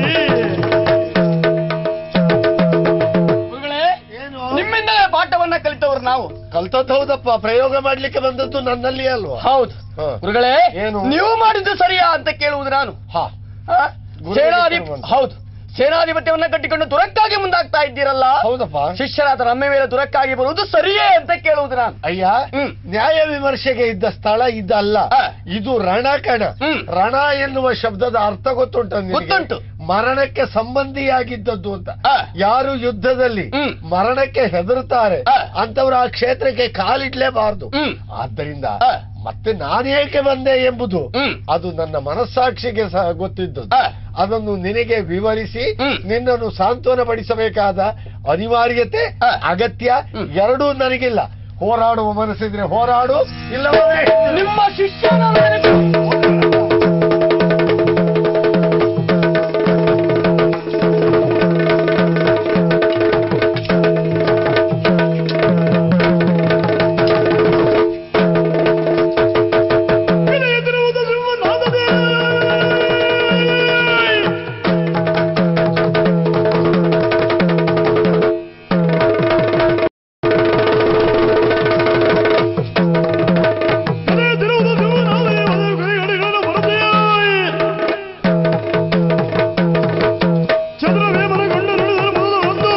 S4: ಗುರುಗಳೇ ನಿಮ್ಮಿಂದಲೇ ಪಾಠವನ್ನ ಕಲಿತವರು ನಾವು
S5: ಕಲ್ತದ್ದು ಹೌದಪ್ಪ ಪ್ರಯೋಗ ಮಾಡ್ಲಿಕ್ಕೆ ಬಂದದ್ದು ನನ್ನಲ್ಲಿ ಅಲ್ವಾ
S4: ಹೌದು
S5: ಹ.
S4: ಗುರುಗಳೇ
S5: ಏನು?
S4: ನೀವು ಮಾಡಿದ್ದು ಸರಿಯಾ ಅಂತ ಕೇಳುವುದು ನಾನು
S5: ಹಾ
S4: ಆ?
S5: ಗುರುಗಳಿಗೆ
S4: ಸೇನಾಧಿಪ
S5: ಬರುವಂತ.
S4: ಹೌದು ಸೇನಾಧಿಪತ್ಯವನ್ನ ಕಟ್ಟಿಕೊಂಡು ದುರಕ್ಕಾಗಿ ಮುಂದಾಗ್ತಾ ಇದ್ದೀರಲ್ಲ
S5: ಹೌದಪ್ಪ
S4: ಶಿಷ್ಯರಾದ ನಮ್ಮ ಮೇಲೆ ದುರಕ್ಕಾಗಿ ಬರುವುದು ಸರಿಯೇ ಅಂತ ಕೇಳುವುದು ನಾನು
S5: ಅಯ್ಯ
S4: ಹ್ಮ್.
S5: ನ್ಯಾಯ ವಿಮರ್ಶೆಗೆ ಇದ್ದ ಸ್ಥಳ ಇದಲ್ಲ
S4: ಆ.
S5: ಇದು ರಣಕಣ
S4: ಹ್ಮ್.
S5: ರಣ ಎನ್ನುವ ಶಬ್ದದ ಅರ್ಥ ಗೊತ್ತುಂಟ ನಿನಗೆ?
S4: ಗೊತ್ತುಂಟು.
S5: ಮರಣಕ್ಕೆ ಸಂಬಂಧಿಯಾಗಿದ್ದದ್ದು ಅಂತ
S4: ಆ.
S5: ಯಾರು ಯುದ್ಧದಲ್ಲಿ
S4: ಹ್ಮ್.
S5: ಮರಣಕ್ಕೆ ಹೆದರುತ್ತಾರೆ
S4: ಆ.
S5: ಅಂತವರು ಆ ಕ್ಷೇತ್ರಕ್ಕೆ ಕಾಲಿಡ್ಲೇಬಾರದು
S4: ಹ್ಮ್.
S5: ಆದ್ದರಿಂದ
S4: ಆ.
S5: ಮತ್ತೆ ನಾನೇಕೆ ಬಂದೆ ಎಂಬುದು
S4: ಹ್ಮ್.
S5: ಅದು ನನ್ನ ಮನಸ್ಸಾಕ್ಷಿಗೆ ಸಹ ಗೊತ್ತಿದ್ದದ್ದು
S4: ಆ.
S5: ಅದನ್ನು ನಿನಗೆ ವಿವರಿಸಿ
S4: ಹ್ಮ್.
S5: ನಿನ್ನನ್ನು ಸಾಂತ್ವನ ಪಡಿಸಬೇಕಾದ ಅನಿವಾರ್ಯತೆ
S4: ಆ.
S5: ಅಗತ್ಯ
S4: ಹ್ಮ್.
S5: ಎರಡೂ ನನಗಿಲ್ಲ ಹೋರಾಡುವ ಮನಸ್ಸಿದ್ರೆ ಹೋರಾಡು ಇಲ್ಲವೇ
S4: ನಿಮ್ಮ ಶಿಷ್ಯನ ನನಗೆ
S1: ಎದುರುವುದು ಸಿಂಹನಾದವೇ. ಎದುರುವುದು ಸಿಂಹನಾದವೇ, ಒಂದು ಕೈಗಡೆಗಳನ್ನು ಬರುತ್ತೆಯೇ. ಚಂದ್ರವೇಮನ ಗಂಡ ನುಡಿದರೆ ಮೊದಲು ಒಂದು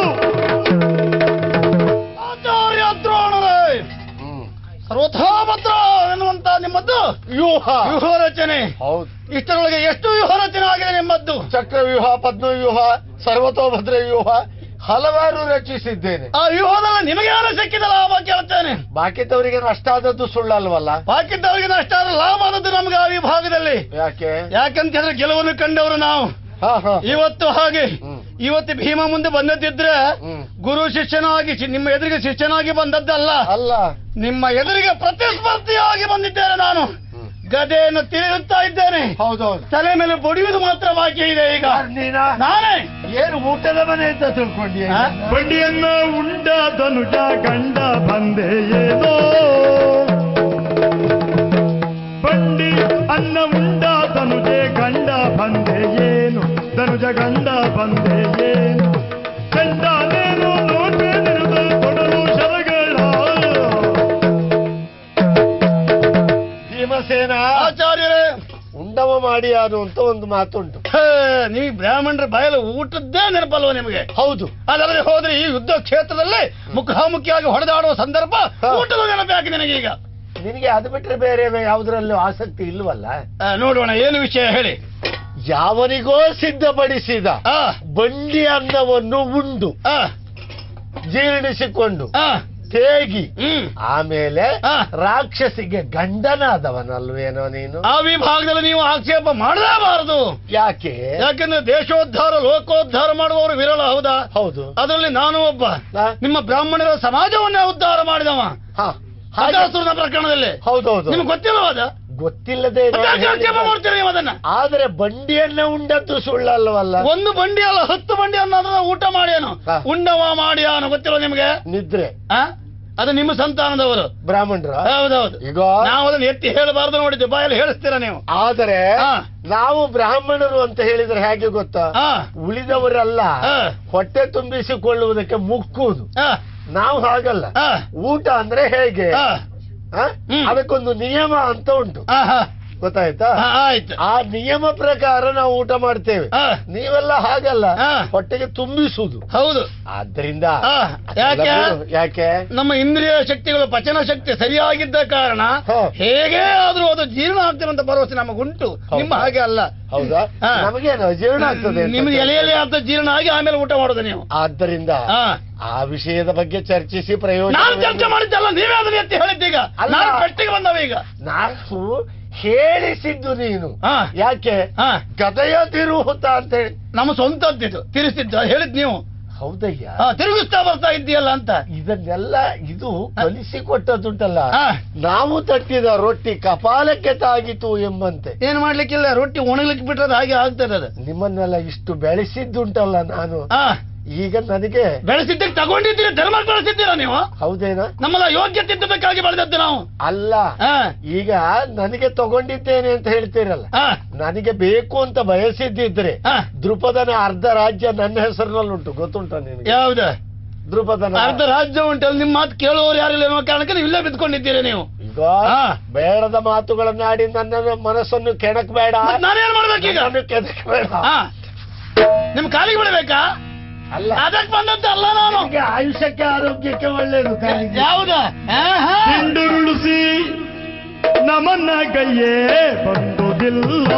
S4: ಆಚಾರ್ಯ ದ್ರೋಣರೇ ಸರ್ವಥಾಭದ್ರ ಎನ್ನುವಂತ ನಿಮ್ಮದ್ದು
S5: ವ್ಯೂಹ
S4: ವ್ಯೂಹ ರಚನೆ
S5: ಹೌದು
S4: ಇಷ್ಟರೊಳಗೆ ಎಷ್ಟು ವ್ಯೂಹ ರಚನೆ ಆಗಿದೆ ನಿಮ್ಮದ್ದು
S5: ಚಕ್ರವ್ಯೂಹ ಪದ್ಮವ್ಯೂಹ ಸರ್ವತೋಭದ್ರ ವ್ಯೂಹ ಹಲವಾರು ರಚಿಸಿದ್ದೇನೆ
S4: ಆ ವ್ಯೂಹದಲ್ಲಿ ನಿಮಗೆ ಯಾರು ಸಿಕ್ಕಿದ ಲಾಭ ಕೇಳ್ತೇನೆ
S5: ಬಾಕಿದವರಿಗೆ ನಷ್ಟ ಆದದ್ದು ಸುಳ್ಳಲ್ವಲ್ಲ
S4: ಬಾಕಿದ್ದವರಿಗೆ ನಷ್ಟ ಆದ್ರೆ ಲಾಭ ಆದದ್ದು ನಮ್ಗೆ ಆ ವಿಭಾಗದಲ್ಲಿ
S5: ಯಾಕೆ
S4: ಯಾಕಂತ ಹೇಳಿದ್ರೆ ಗೆಲುವನ್ನು ಕಂಡವರು ನಾವು
S5: ಹಾ ಹಾ
S4: ಇವತ್ತು ಹಾಗೆ
S5: ಹ್ಮ್.
S4: ಇವತ್ತು ಭೀಮ ಮುಂದೆ ಬಂದದ್ದಿದ್ರೆ
S5: ಹ್ಮ್.
S4: ಗುರು ಶಿಷ್ಯನಾಗಿ ಶಿ- ನಿಮ್ಮ ಎದುರಿಗೆ ಶಿಷ್ಯನಾಗಿ ಬಂದದ್ದಲ್ಲ
S5: ಅಲ್ಲ
S4: ನಿಮ್ಮ ಎದುರಿಗೆ ಪ್ರತಿಸ್ಪರ್ಧಿಯಾಗಿ ಬಂದಿದ್ದೇನೆ ನಾನು
S5: ಹ್ಮ್.
S4: ಗದೆಯನ್ನು ತಿಳಿಯುತ್ತಾ ಇದ್ದೇನೆ
S5: ಹೌದೌದು
S4: ತಲೆ ಮೇಲೆ ಬಡಿಯುವುದು ಮಾತ್ರ ಬಾಕಿ ಇದೆ ಈಗ
S5: ನೀನಾ
S4: ನಾನೇ
S5: ಏನು ಊಟದ ಮನೆ ಅಂತ ತಿಳ್ಕೊಂಡಿ
S4: ಆ?
S1: ಬಂಡಿಯನ್ನ ಉಂಡ ಧನುಜ ಗಂಡ ಬಂದೆ ಏನೋ ಬಂಡಿ ಅನ್ನ ಉಂಡ ಧನುಜೆ ಗಂಡ ಬಂದೆ ಏನು ಧನುಜ ಗಂಡ ಬಂದೆ ಏನು ಗಂಡನೇನು ನೋಡ್ಬೇ ನಿರುದ ಕೊಡಲು ಶರಗಳ
S5: ಭೀಮಸೇನ
S4: ಆಚಾರ್ಯರೇ
S5: ಉಂಡವ ಮಾಡಿ ಯಾರು ಅಂತ ಒಂದು ಮಾತುಂಟು
S4: ಹೇ, ನೀವು ಬ್ರಾಹ್ಮಣರ ಬಾಯಲ್ಲಿ ಊಟದ್ದೇ ನೆನಪಲ್ವ ನಿಮಗೆ
S5: ಹೌದು
S4: ಅದಲ್ಲದೆ ಹೋದ್ರೆ ಈ ಯುದ್ಧ ಕ್ಷೇತ್ರದಲ್ಲಿ ಮುಖಾಮುಖಿಯಾಗಿ ಹೊಡೆದಾಡುವ ಸಂದರ್ಭ
S5: ಹಾ.
S4: ಊಟದ ನೆನಪು ಯಾಕೆ ನಿನಗೀಗ
S5: ನಿನಗೆ ಅದು ಬಿಟ್ರೆ ಬೇರೆ ಯಾವುದರಲ್ಲೂ ಆಸಕ್ತಿ ಇಲ್ವಲ್ಲ
S4: ಆ, ನೋಡೋಣ ಏನು ವಿಷಯ ಹೇಳಿ
S5: ಯಾವನಿಗೋ ಸಿದ್ಧಪಡಿಸಿದ
S4: ಆ
S5: ಬಂಡಿ ಅನ್ನವನ್ನು ಉಂಡು
S4: ಆ,
S5: ಜೀರ್ಣಿಸಿಕೊಂಡು
S4: ಆ,
S5: ತೇಗಿ
S4: ಹ್ಮ್
S5: ಆಮೇಲೆ
S4: ಆ.
S5: ರಾಕ್ಷಸಿಗೆ ಗಂಡನಾದವನಲ್ವೇನೋ ನೀನು
S4: ಆ ವಿಭಾಗದಲ್ಲಿ ನೀವು ಆಕ್ಷೇಪ ಮಾಡಲೇಬಾರದು
S5: ಯಾಕೆ
S4: ಯಾಕೆಂದ್ರೆ ದೇಶೋದ್ಧಾರ ಲೋಕೋದ್ಧಾರ ಮಾಡುವವರು ವಿರಳ ಹೌದಾ
S5: ಹೌದು
S4: ಅದರಲ್ಲಿ ನಾನು ಒಬ್ಬ
S5: ಆ?
S4: ನಿಮ್ಮ ಬ್ರಾಹ್ಮಣರ ಸಮಾಜವನ್ನೇ ಉದ್ಧಾರ ಮಾಡಿದವ
S5: ಹ, ಹಾಗೆ-
S4: ಬಕಾಸುರನ ಪ್ರಕರಣದಲ್ಲಿ
S5: ಹೌದೌದು
S4: ನಿಮ್ಗೆ ಗೊತ್ತಿಲ್ಲವಾದ
S5: ಗೊತ್ತಿಲ್ಲದೆ ನಾನು
S4: ಯಾಕೆ ಆಕ್ಷೇಪ
S5: ಹೇಳಿದ-
S4: ಮಾಡ್ತೀರಿ ನೀವು ಅದನ್ನ
S5: ಆದ್ರೆ ಬಂಡಿಯನ್ನ ಉಂಡದ್ದು ಸುಳ್ಳಲ್ವಲ್ಲ
S4: ಒಂದು ಬಂಡಿ ಅಲ್ಲ ಹತ್ತು ಬಂಡಿ ಅನ್ನೋದ್ರ ಊಟ ಮಾಡ್ಯಾನು
S5: ಹಾ.
S4: ಉಂಡವ ಮಾಡ್ಯಾನು ಗೊತ್ತಿಲ್ಲ ನಿಮಗೆ
S5: ನಿದ್ರೆ
S4: ಆ? ಅದು ನಿಮ್ಮ ಸಂತಾನದವರು
S5: ಬ್ರಾಹ್ಮಣರ
S4: ಹೌದೌದು
S5: ಈಗ
S4: ನಾವು ಅದನ್ನ ಎತ್ತಿ ಹೇಳಬಾರ್ದು ನೋಡಿ ಬಾಯಲ್ಲಿ ಹೇಳಿಸ್ತೀರಾ ನೀವು
S5: ಆದರೆ
S4: ಹಾ.
S5: ನಾವು ಬ್ರಾಹ್ಮಣರು ಅಂತ ಹೇಳಿದ್ರೆ ಹೇಗೆ ಗೊತ್ತಾ
S4: ಹಾ
S5: ಉಳಿದವರೆಲ್ಲ
S4: ಹಾ.
S5: ಹೊಟ್ಟೆ ತುಂಬಿಸಿಕೊಳ್ಳುವುದಕ್ಕೆ ಮುಕ್ಕುವುದು
S4: ಹಾ
S5: ನಾವು ಹಾಗಲ್ಲ
S4: ಹಾ
S5: ಊಟ ಅಂದ್ರೆ ಹೇಗೆ
S4: ಹಾ
S5: ಆ?
S4: ಹ್ಮ್.
S5: ಅದಕ್ಕೊಂದು ನಿಯಮ ಅಂತ ಉಂಟು
S4: ಹಾ ಹಾ
S5: ಗೊತ್ತಾಯ್ತಾ
S4: ಹಾ, ಆಯ್ತು
S5: ಆ ನಿಯಮ ಪ್ರಕಾರ ನಾವು ಊಟ ಮಾಡ್ತೇವೆ
S4: ಹಾ
S5: ನೀವೆಲ್ಲ ಹಾಗಲ್ಲ
S4: ಹಾ.
S5: ಹೊಟ್ಟೆಗೆ ತುಂಬಿಸುವುದು
S4: ಹೌದು
S5: ಆದ್ರಿಂದ
S4: ಹಾ, ಯಾಕೆ?
S5: ಅದೆಲ್ಲ ಬಿಡು. ಯಾಕೆ
S4: ನಮ್ಮ ಇಂದ್ರಿಯ ಶಕ್ತಿಗಳು ಪಚನ ಶಕ್ತಿ ಸರಿಯಾಗಿದ್ದ ಕಾರಣ
S5: ಹಾ.
S4: ಹೇಗೆ ಆದ್ರೂ ಅದು ಜೀರ್ಣ ಆಗ್ತಿರುವಂತ ಭರವಸೆ ನಮಗುಂಟು
S5: ಹೌದಾ?
S4: ನಿಮ್ಮ ಹಾಗೆ ಅಲ್ಲ
S5: ಹೌದಾ
S4: ಹಾ.
S5: ನಮಗೇನು ಜೀರ್ಣ ಆಗ್ತದೆ ಅಂತ
S4: ನಿಮ್ದು ಎಲೆಯಲ್ಲಿ ಆದ ಜೀರ್ಣ ಆಗಿ ಆಮೇಲೆ ಊಟ ಮಾಡೋದು ನೀವು
S5: ಆದ್ದರಿಂದ
S4: ಹಾ
S5: ಆ ವಿಷಯದ ಬಗ್ಗೆ ಚರ್ಚಿಸಿ
S4: ನಾನು
S5: ಪ್ರಯೋಜನ
S4: ಚರ್ಚೆ ಮಾಡಿದ್ದಲ್ಲ ನೀವೇ ಅದನ್ನ ಎತ್ತಿ ಹೇಳಿದ್ದೀಗ
S5: ಅಲ್ಲ.
S4: ನಾನು ಪೆಟ್ಟಿಗೆ ಬಂದವ ಈಗ
S5: ನಾನು ಹೇಳಿಸಿದ್ದು ನೀನು
S4: ಹಾ.
S5: ಯಾಕೆ
S4: ಹಾ
S5: ಗದೆಯ ತಿರುಹುತ ಅಂತ ಹೇಳಿ
S4: ನಮ್ಮ ಸ್ವಂತದ್ದಿದ್ದು ತಿರುಗಿಸಿದ್ದು ಹೇಳಿದ್ ನೀವು
S5: ಹೌದಯ್ಯ
S4: ಹಾ, ತಿರುಗಿಸ್ತಾ ಬರ್ತಾ ಇದ್ದೀಯಲ್ಲ ಅಂತ
S5: ಇದನ್ನೆಲ್ಲ ಇದು ಕಲಿಸಿಕೊಟ್ಟದ್ದುಂಟಲ್ಲ
S4: ಹಾ.
S5: ನಾವು ತಟ್ಟಿದ ರೊಟ್ಟಿ ಕಪಾಲಕ್ಕೆ ತಾಗಿತು ಎಂಬಂತೆ
S4: ಏನ್ ಮಾಡ್ಲಿಕ್ಕಿಲ್ಲ ರೊಟ್ಟಿ ಒಣಗ್ಲಿಕ್ಕೆ ಬಿಟ್ರೆ ಅದು ಹಾಗೆ ಆಗ್ತದೆ ಅದು
S5: ನಿಮ್ಮನ್ನೆಲ್ಲ ಇಷ್ಟು ಬೆಳೆಸಿದ್ದುಂಟಲ್ಲ ನಾನು
S4: ಹಾ
S5: ಈಗ ನನಗೆ
S4: ಬೆಳೆಸಿದ್ದಕ್ಕೆ ತಗೊಂಡಿದ್ದೀರಿ ಧರ್ಮ ಬೆಳೆಸಿದ್ದೀರಾ ನೀವು
S5: ಹೌದೇನಾ
S4: ನಮ್ಮಲ್ಲ ಯೋಗ್ಯತೆ ಇದ್ದದಕ್ಕಾಗಿ ಬೆಳೆದದ್ದು ನಾವು
S5: ಅಲ್ಲ
S4: ಹಾ
S5: ಈಗ ನನಗೆ ತಗೊಂಡಿದ್ದೇನೆ ಅಂತ ಹೇಳ್ತೀರಲ್ಲ
S4: ಹಾ
S5: ನನಗೆ ಬೇಕು ಅಂತ ಬಯಸಿದ್ದಿದ್ರೆ
S4: ಹಾ
S5: ದೃಪದನ ಅರ್ಧ ರಾಜ್ಯ ನನ್ನ ಹೆಸರಿನಲ್ಲುಂಟು ಗೊತ್ತುಂಟ ನಿನಗೆ
S4: ಯಾವ್ದ
S5: ದೃಪದನ
S4: ಅರ್ಧ ರಾಜ್ಯ ಉಂಟಲ್ಲ ನಿಮ್ಮ ಮಾತು ಕೇಳುವವರು ಯಾರಿಲ್ಲ ಅನ್ನೋ ಕಾರಣಕ್ಕೆ ನೀವು ಇಲ್ಲೇ ಬಿದ್ಕೊಂಡಿದ್ದೀರಿ ನೀವು
S5: ಈಗ
S4: ಹಾ.
S5: ಬೇಡದ ಮಾತುಗಳನ್ನಾಡಿ ನನ್ನ ಮನಸ್ಸನ್ನು ಕೆಣಕಬೇಡ
S4: ಮತ್ತ್ ನಾನೇನ್ ಮಾಡ್ಬೇಕೀಗ
S5: ನನ್ನನ್ನು ಕೆಣಕಬೇಡ
S4: ಹಾ ನಿಮ್ ಕಾಲಿಗೆ ಬಿಡಬೇಕಾ
S5: ಅಲ್ಲ
S4: ಅದಕ್ಕೆ ಬಂದದ್ದು ಅಲ್ಲ ನಾನು
S5: ನಿನಗೆ ಆಯುಷ್ಯಕ್ಕೆ ಆರೋಗ್ಯಕ್ಕೆ ಒಳ್ಳೇದು ಕಾಲಿಗೆ.
S4: ಯಾವ್ದ ಆಹಾ.
S1: ಹಿಂಡುರುಳಿಸಿ ನಮನ್ನ ಕೈಯೇ ಬಂದುದಿಲ್ಲ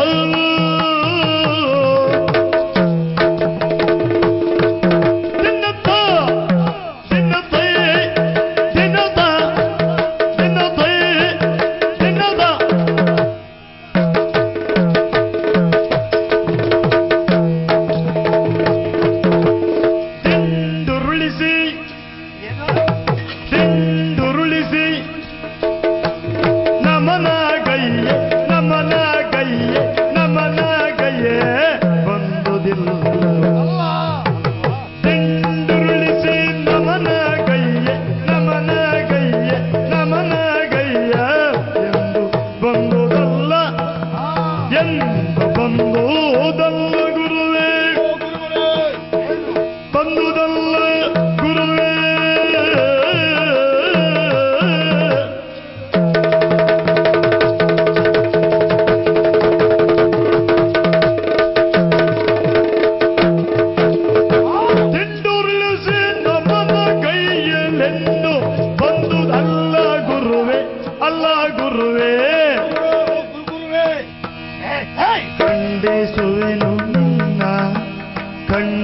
S1: ತಿನ್ನತ್ತ, ತಿನ್ನತ್ತೆ, ತಿನ್ನತ್ತ, ತಿನ್ನತ್ತೆ, ತಿನ್ನತ್ತ. ತಿಂಡುರುಳಿಸಿ ತಿಂಡುರುಳಿಸಿ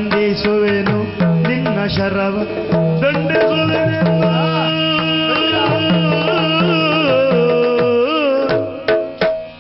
S1: ದಂಡಿಸುವೆನು ನಿನ್ನ ಶರವ ದಂಡಿಸುವೆನು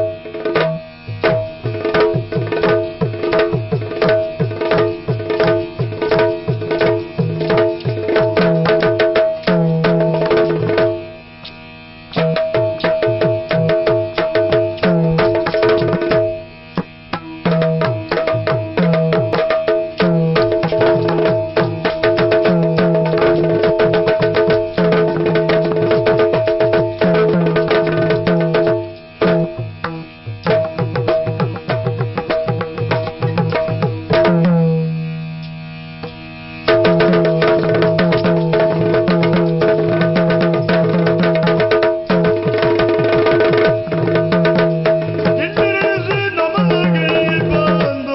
S1: ಇಂದಿರಿಸಿ ನಮಗೆ ಬಂದು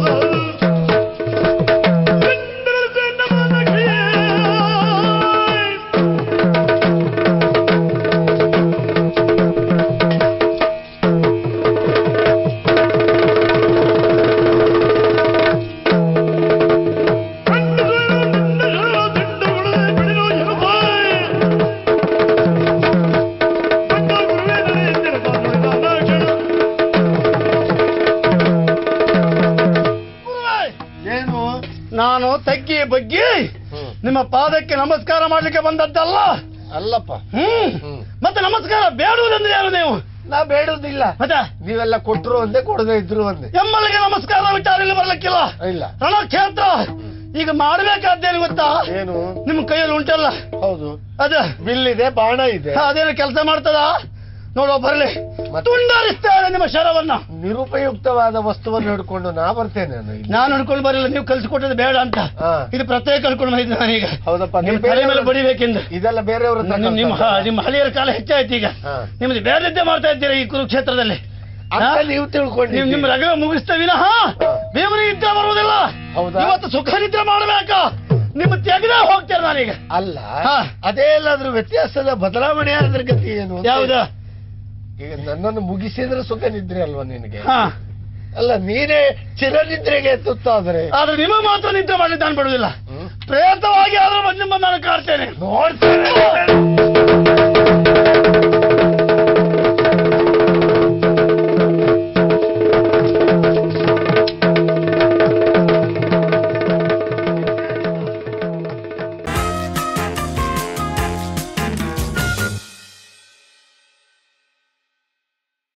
S1: ಇಂದಿರಿಸಿ ನಮಗೆ
S5: ಏನು
S1: ನಾನು ತಗ್ಗಿ ಬಗ್ಗಿ
S5: ಹ್ಮ್.
S1: ನಿಮ್ಮ ಪಾದಕ್ಕೆ ನಮಸ್ಕಾರ ಮಾಡ್ಲಿಕ್ಕೆ ಬಂದದ್ದಲ್ಲ
S5: ಅಲ್ಲಪ್ಪ
S1: ಹ್ಮ್
S5: ಹ್ಮ್.
S1: ಮತ್ತೆ ನಮಸ್ಕಾರ ಬೇಡುವುದಂದ್ರೆ ಯಾರು ನೀವು
S5: ನಾ ಬೇಡುದಿಲ್ಲ
S1: ಮತ್ತೆ
S5: ನೀವೆಲ್ಲ ಕೊಟ್ರು ಒಂದೇ ಕೊಡದೇ ಇದ್ರು ಒಂದೇ
S1: ಎಮ್ಮಲ್ಲಿಗೆ ನಮಸ್ಕಾರ ವಿಚಾರ ಇಲ್ಲಿ ಬರ್ಲಿಕ್ಕಿಲ್ಲ
S5: ಇಲ್ಲ
S1: ರಣಕ್ಷೇತ್ರ ಈಗ ಮಾಡ್ಬೇಕಾದ್ದೇನು ಗೊತ್ತಾ
S5: ಏನು
S1: ನಿಮ್ ಕೈಯಲ್ಲಿ ಉಂಟಲ್ಲ
S5: ಹೌದು
S1: ಅದ
S5: ಬಿಲ್ ಇದೆ ಬಾಣ ಇದೆ
S1: ಅದೇನು ಕೆಲಸ ಮಾಡ್ತದ ನೋಡುವ ಬರ್ಲಿ
S5: ಮತ್ತೆ?
S1: ತುಂಡರಿಸ್ತೇನೆ ನಿಮ್ಮ ಶರವನ್ನ
S5: ನಿರುಪಯುಕ್ತವಾದ ವಸ್ತುವನ್ನು ಹಿಡ್ಕೊಂಡು ನಾ ಬರ್ತೇನೆ ನಾನು ಇಲ್ಲಿ.
S1: ನಾನು ಹಿಡ್ಕೊಂಡು ಬರಲಿಲ್ಲ ನೀವು ಕಲ್ಸಿಕೊಟ್ಟದ್ದು ಬೇಡ ಅಂತ
S5: ಹಾ.
S1: ಇದು ಪ್ರತ್ಯೇಕ ಕಲ್ಕೊಂಡು ಬಂದಿದ್ದೆ ನಾನೀಗ
S5: ಹೌದಪ್ಪ
S1: ನಿಮ್ಮ
S5: ನೀವು
S1: ತಲೆ ಮೇಲೆ
S5: ಬೇರೆಯವ್ರ-
S1: ಬಡಿಬೇಕೆಂದು
S5: ಇದೆಲ್ಲ ಬೇರೆಯವ್ರ ಹತ್ರ
S1: ನಿಮ್ಮ ನಿಮ್ಮ
S5: ಕಲ್ತದ್ದಲ್ಲ?
S1: ನಿಮ್ಮ ಹಳಿಯರ ಕಾಲ ಹೆಚ್ಚಾಯ್ತು ಈಗ
S5: ಹಾ.
S1: ನಿಮ್ದು ಬೇರೆದ್ದೇ ಮಾಡ್ತಾ ಇದ್ದೀರಾ ಈ ಕುರುಕ್ಷೇತ್ರದಲ್ಲಿ
S5: ಅಂತ
S1: ಹಾ?
S5: ನೀವು
S1: ನಿಮ್
S5: ತಿಳ್ಕೊಂಡಿದ್ದೀರಿ.
S1: ನಿಮ್ಮ ರಗ ಮುಗಿಸ್ತಾ ವಿನಃ ದೇವರಿಗೆ ನಿದ್ರೆ ಬರುವುದಿಲ್ಲ
S5: ಹೌದಾ?
S1: ಇವತ್ತು ಸುಖ ನಿದ್ರೆ ಮಾಡಬೇಕಾ ನಿಮ್ಮ ತೆಗೆದ ಹೋಗ್ತೇನೆ ನಾನೀಗ
S5: ಅಲ್ಲ
S1: ಹಾ.
S5: ಅದೇ ಎಲ್ಲಾದ್ರೂ ವ್ಯತ್ಯಾಸದ ಬದಲಾವಣೆ ಆದ್ರ ಗತಿ ಏನು ಅಂತ?
S1: ಯಾವ್ದು
S5: ಈಗ ನನ್ನನ್ನು ಮುಗಿಸಿದ್ರೆ ಸುಖ ನಿದ್ರೆ ಅಲ್ವಾ ನಿನಗೆ
S1: ಹಾ
S5: ಅಲ್ಲ ನೀನೇ ಚಿರನಿದ್ರೆಗೆ ತುತ್ತಾದ್ರೆ
S1: ಆದ್ರೆ ನಿಮಗೆ ಮಾತ್ರ ನಿದ್ರೆ ಮಾಡ್ಲಿಕ್ಕೆ ನಾನು ಬಿಡುದಿಲ್ಲ
S5: ಹ್ಮ್.
S1: ಪ್ರೇತವಾಗಿ ಆದ್ರೆ ಬಂದು ನಿಮ್ಮನ್ನು ನಾನು ಕಾಡ್ತೇನೆ
S5: ನೋಡ್ತೇನೆ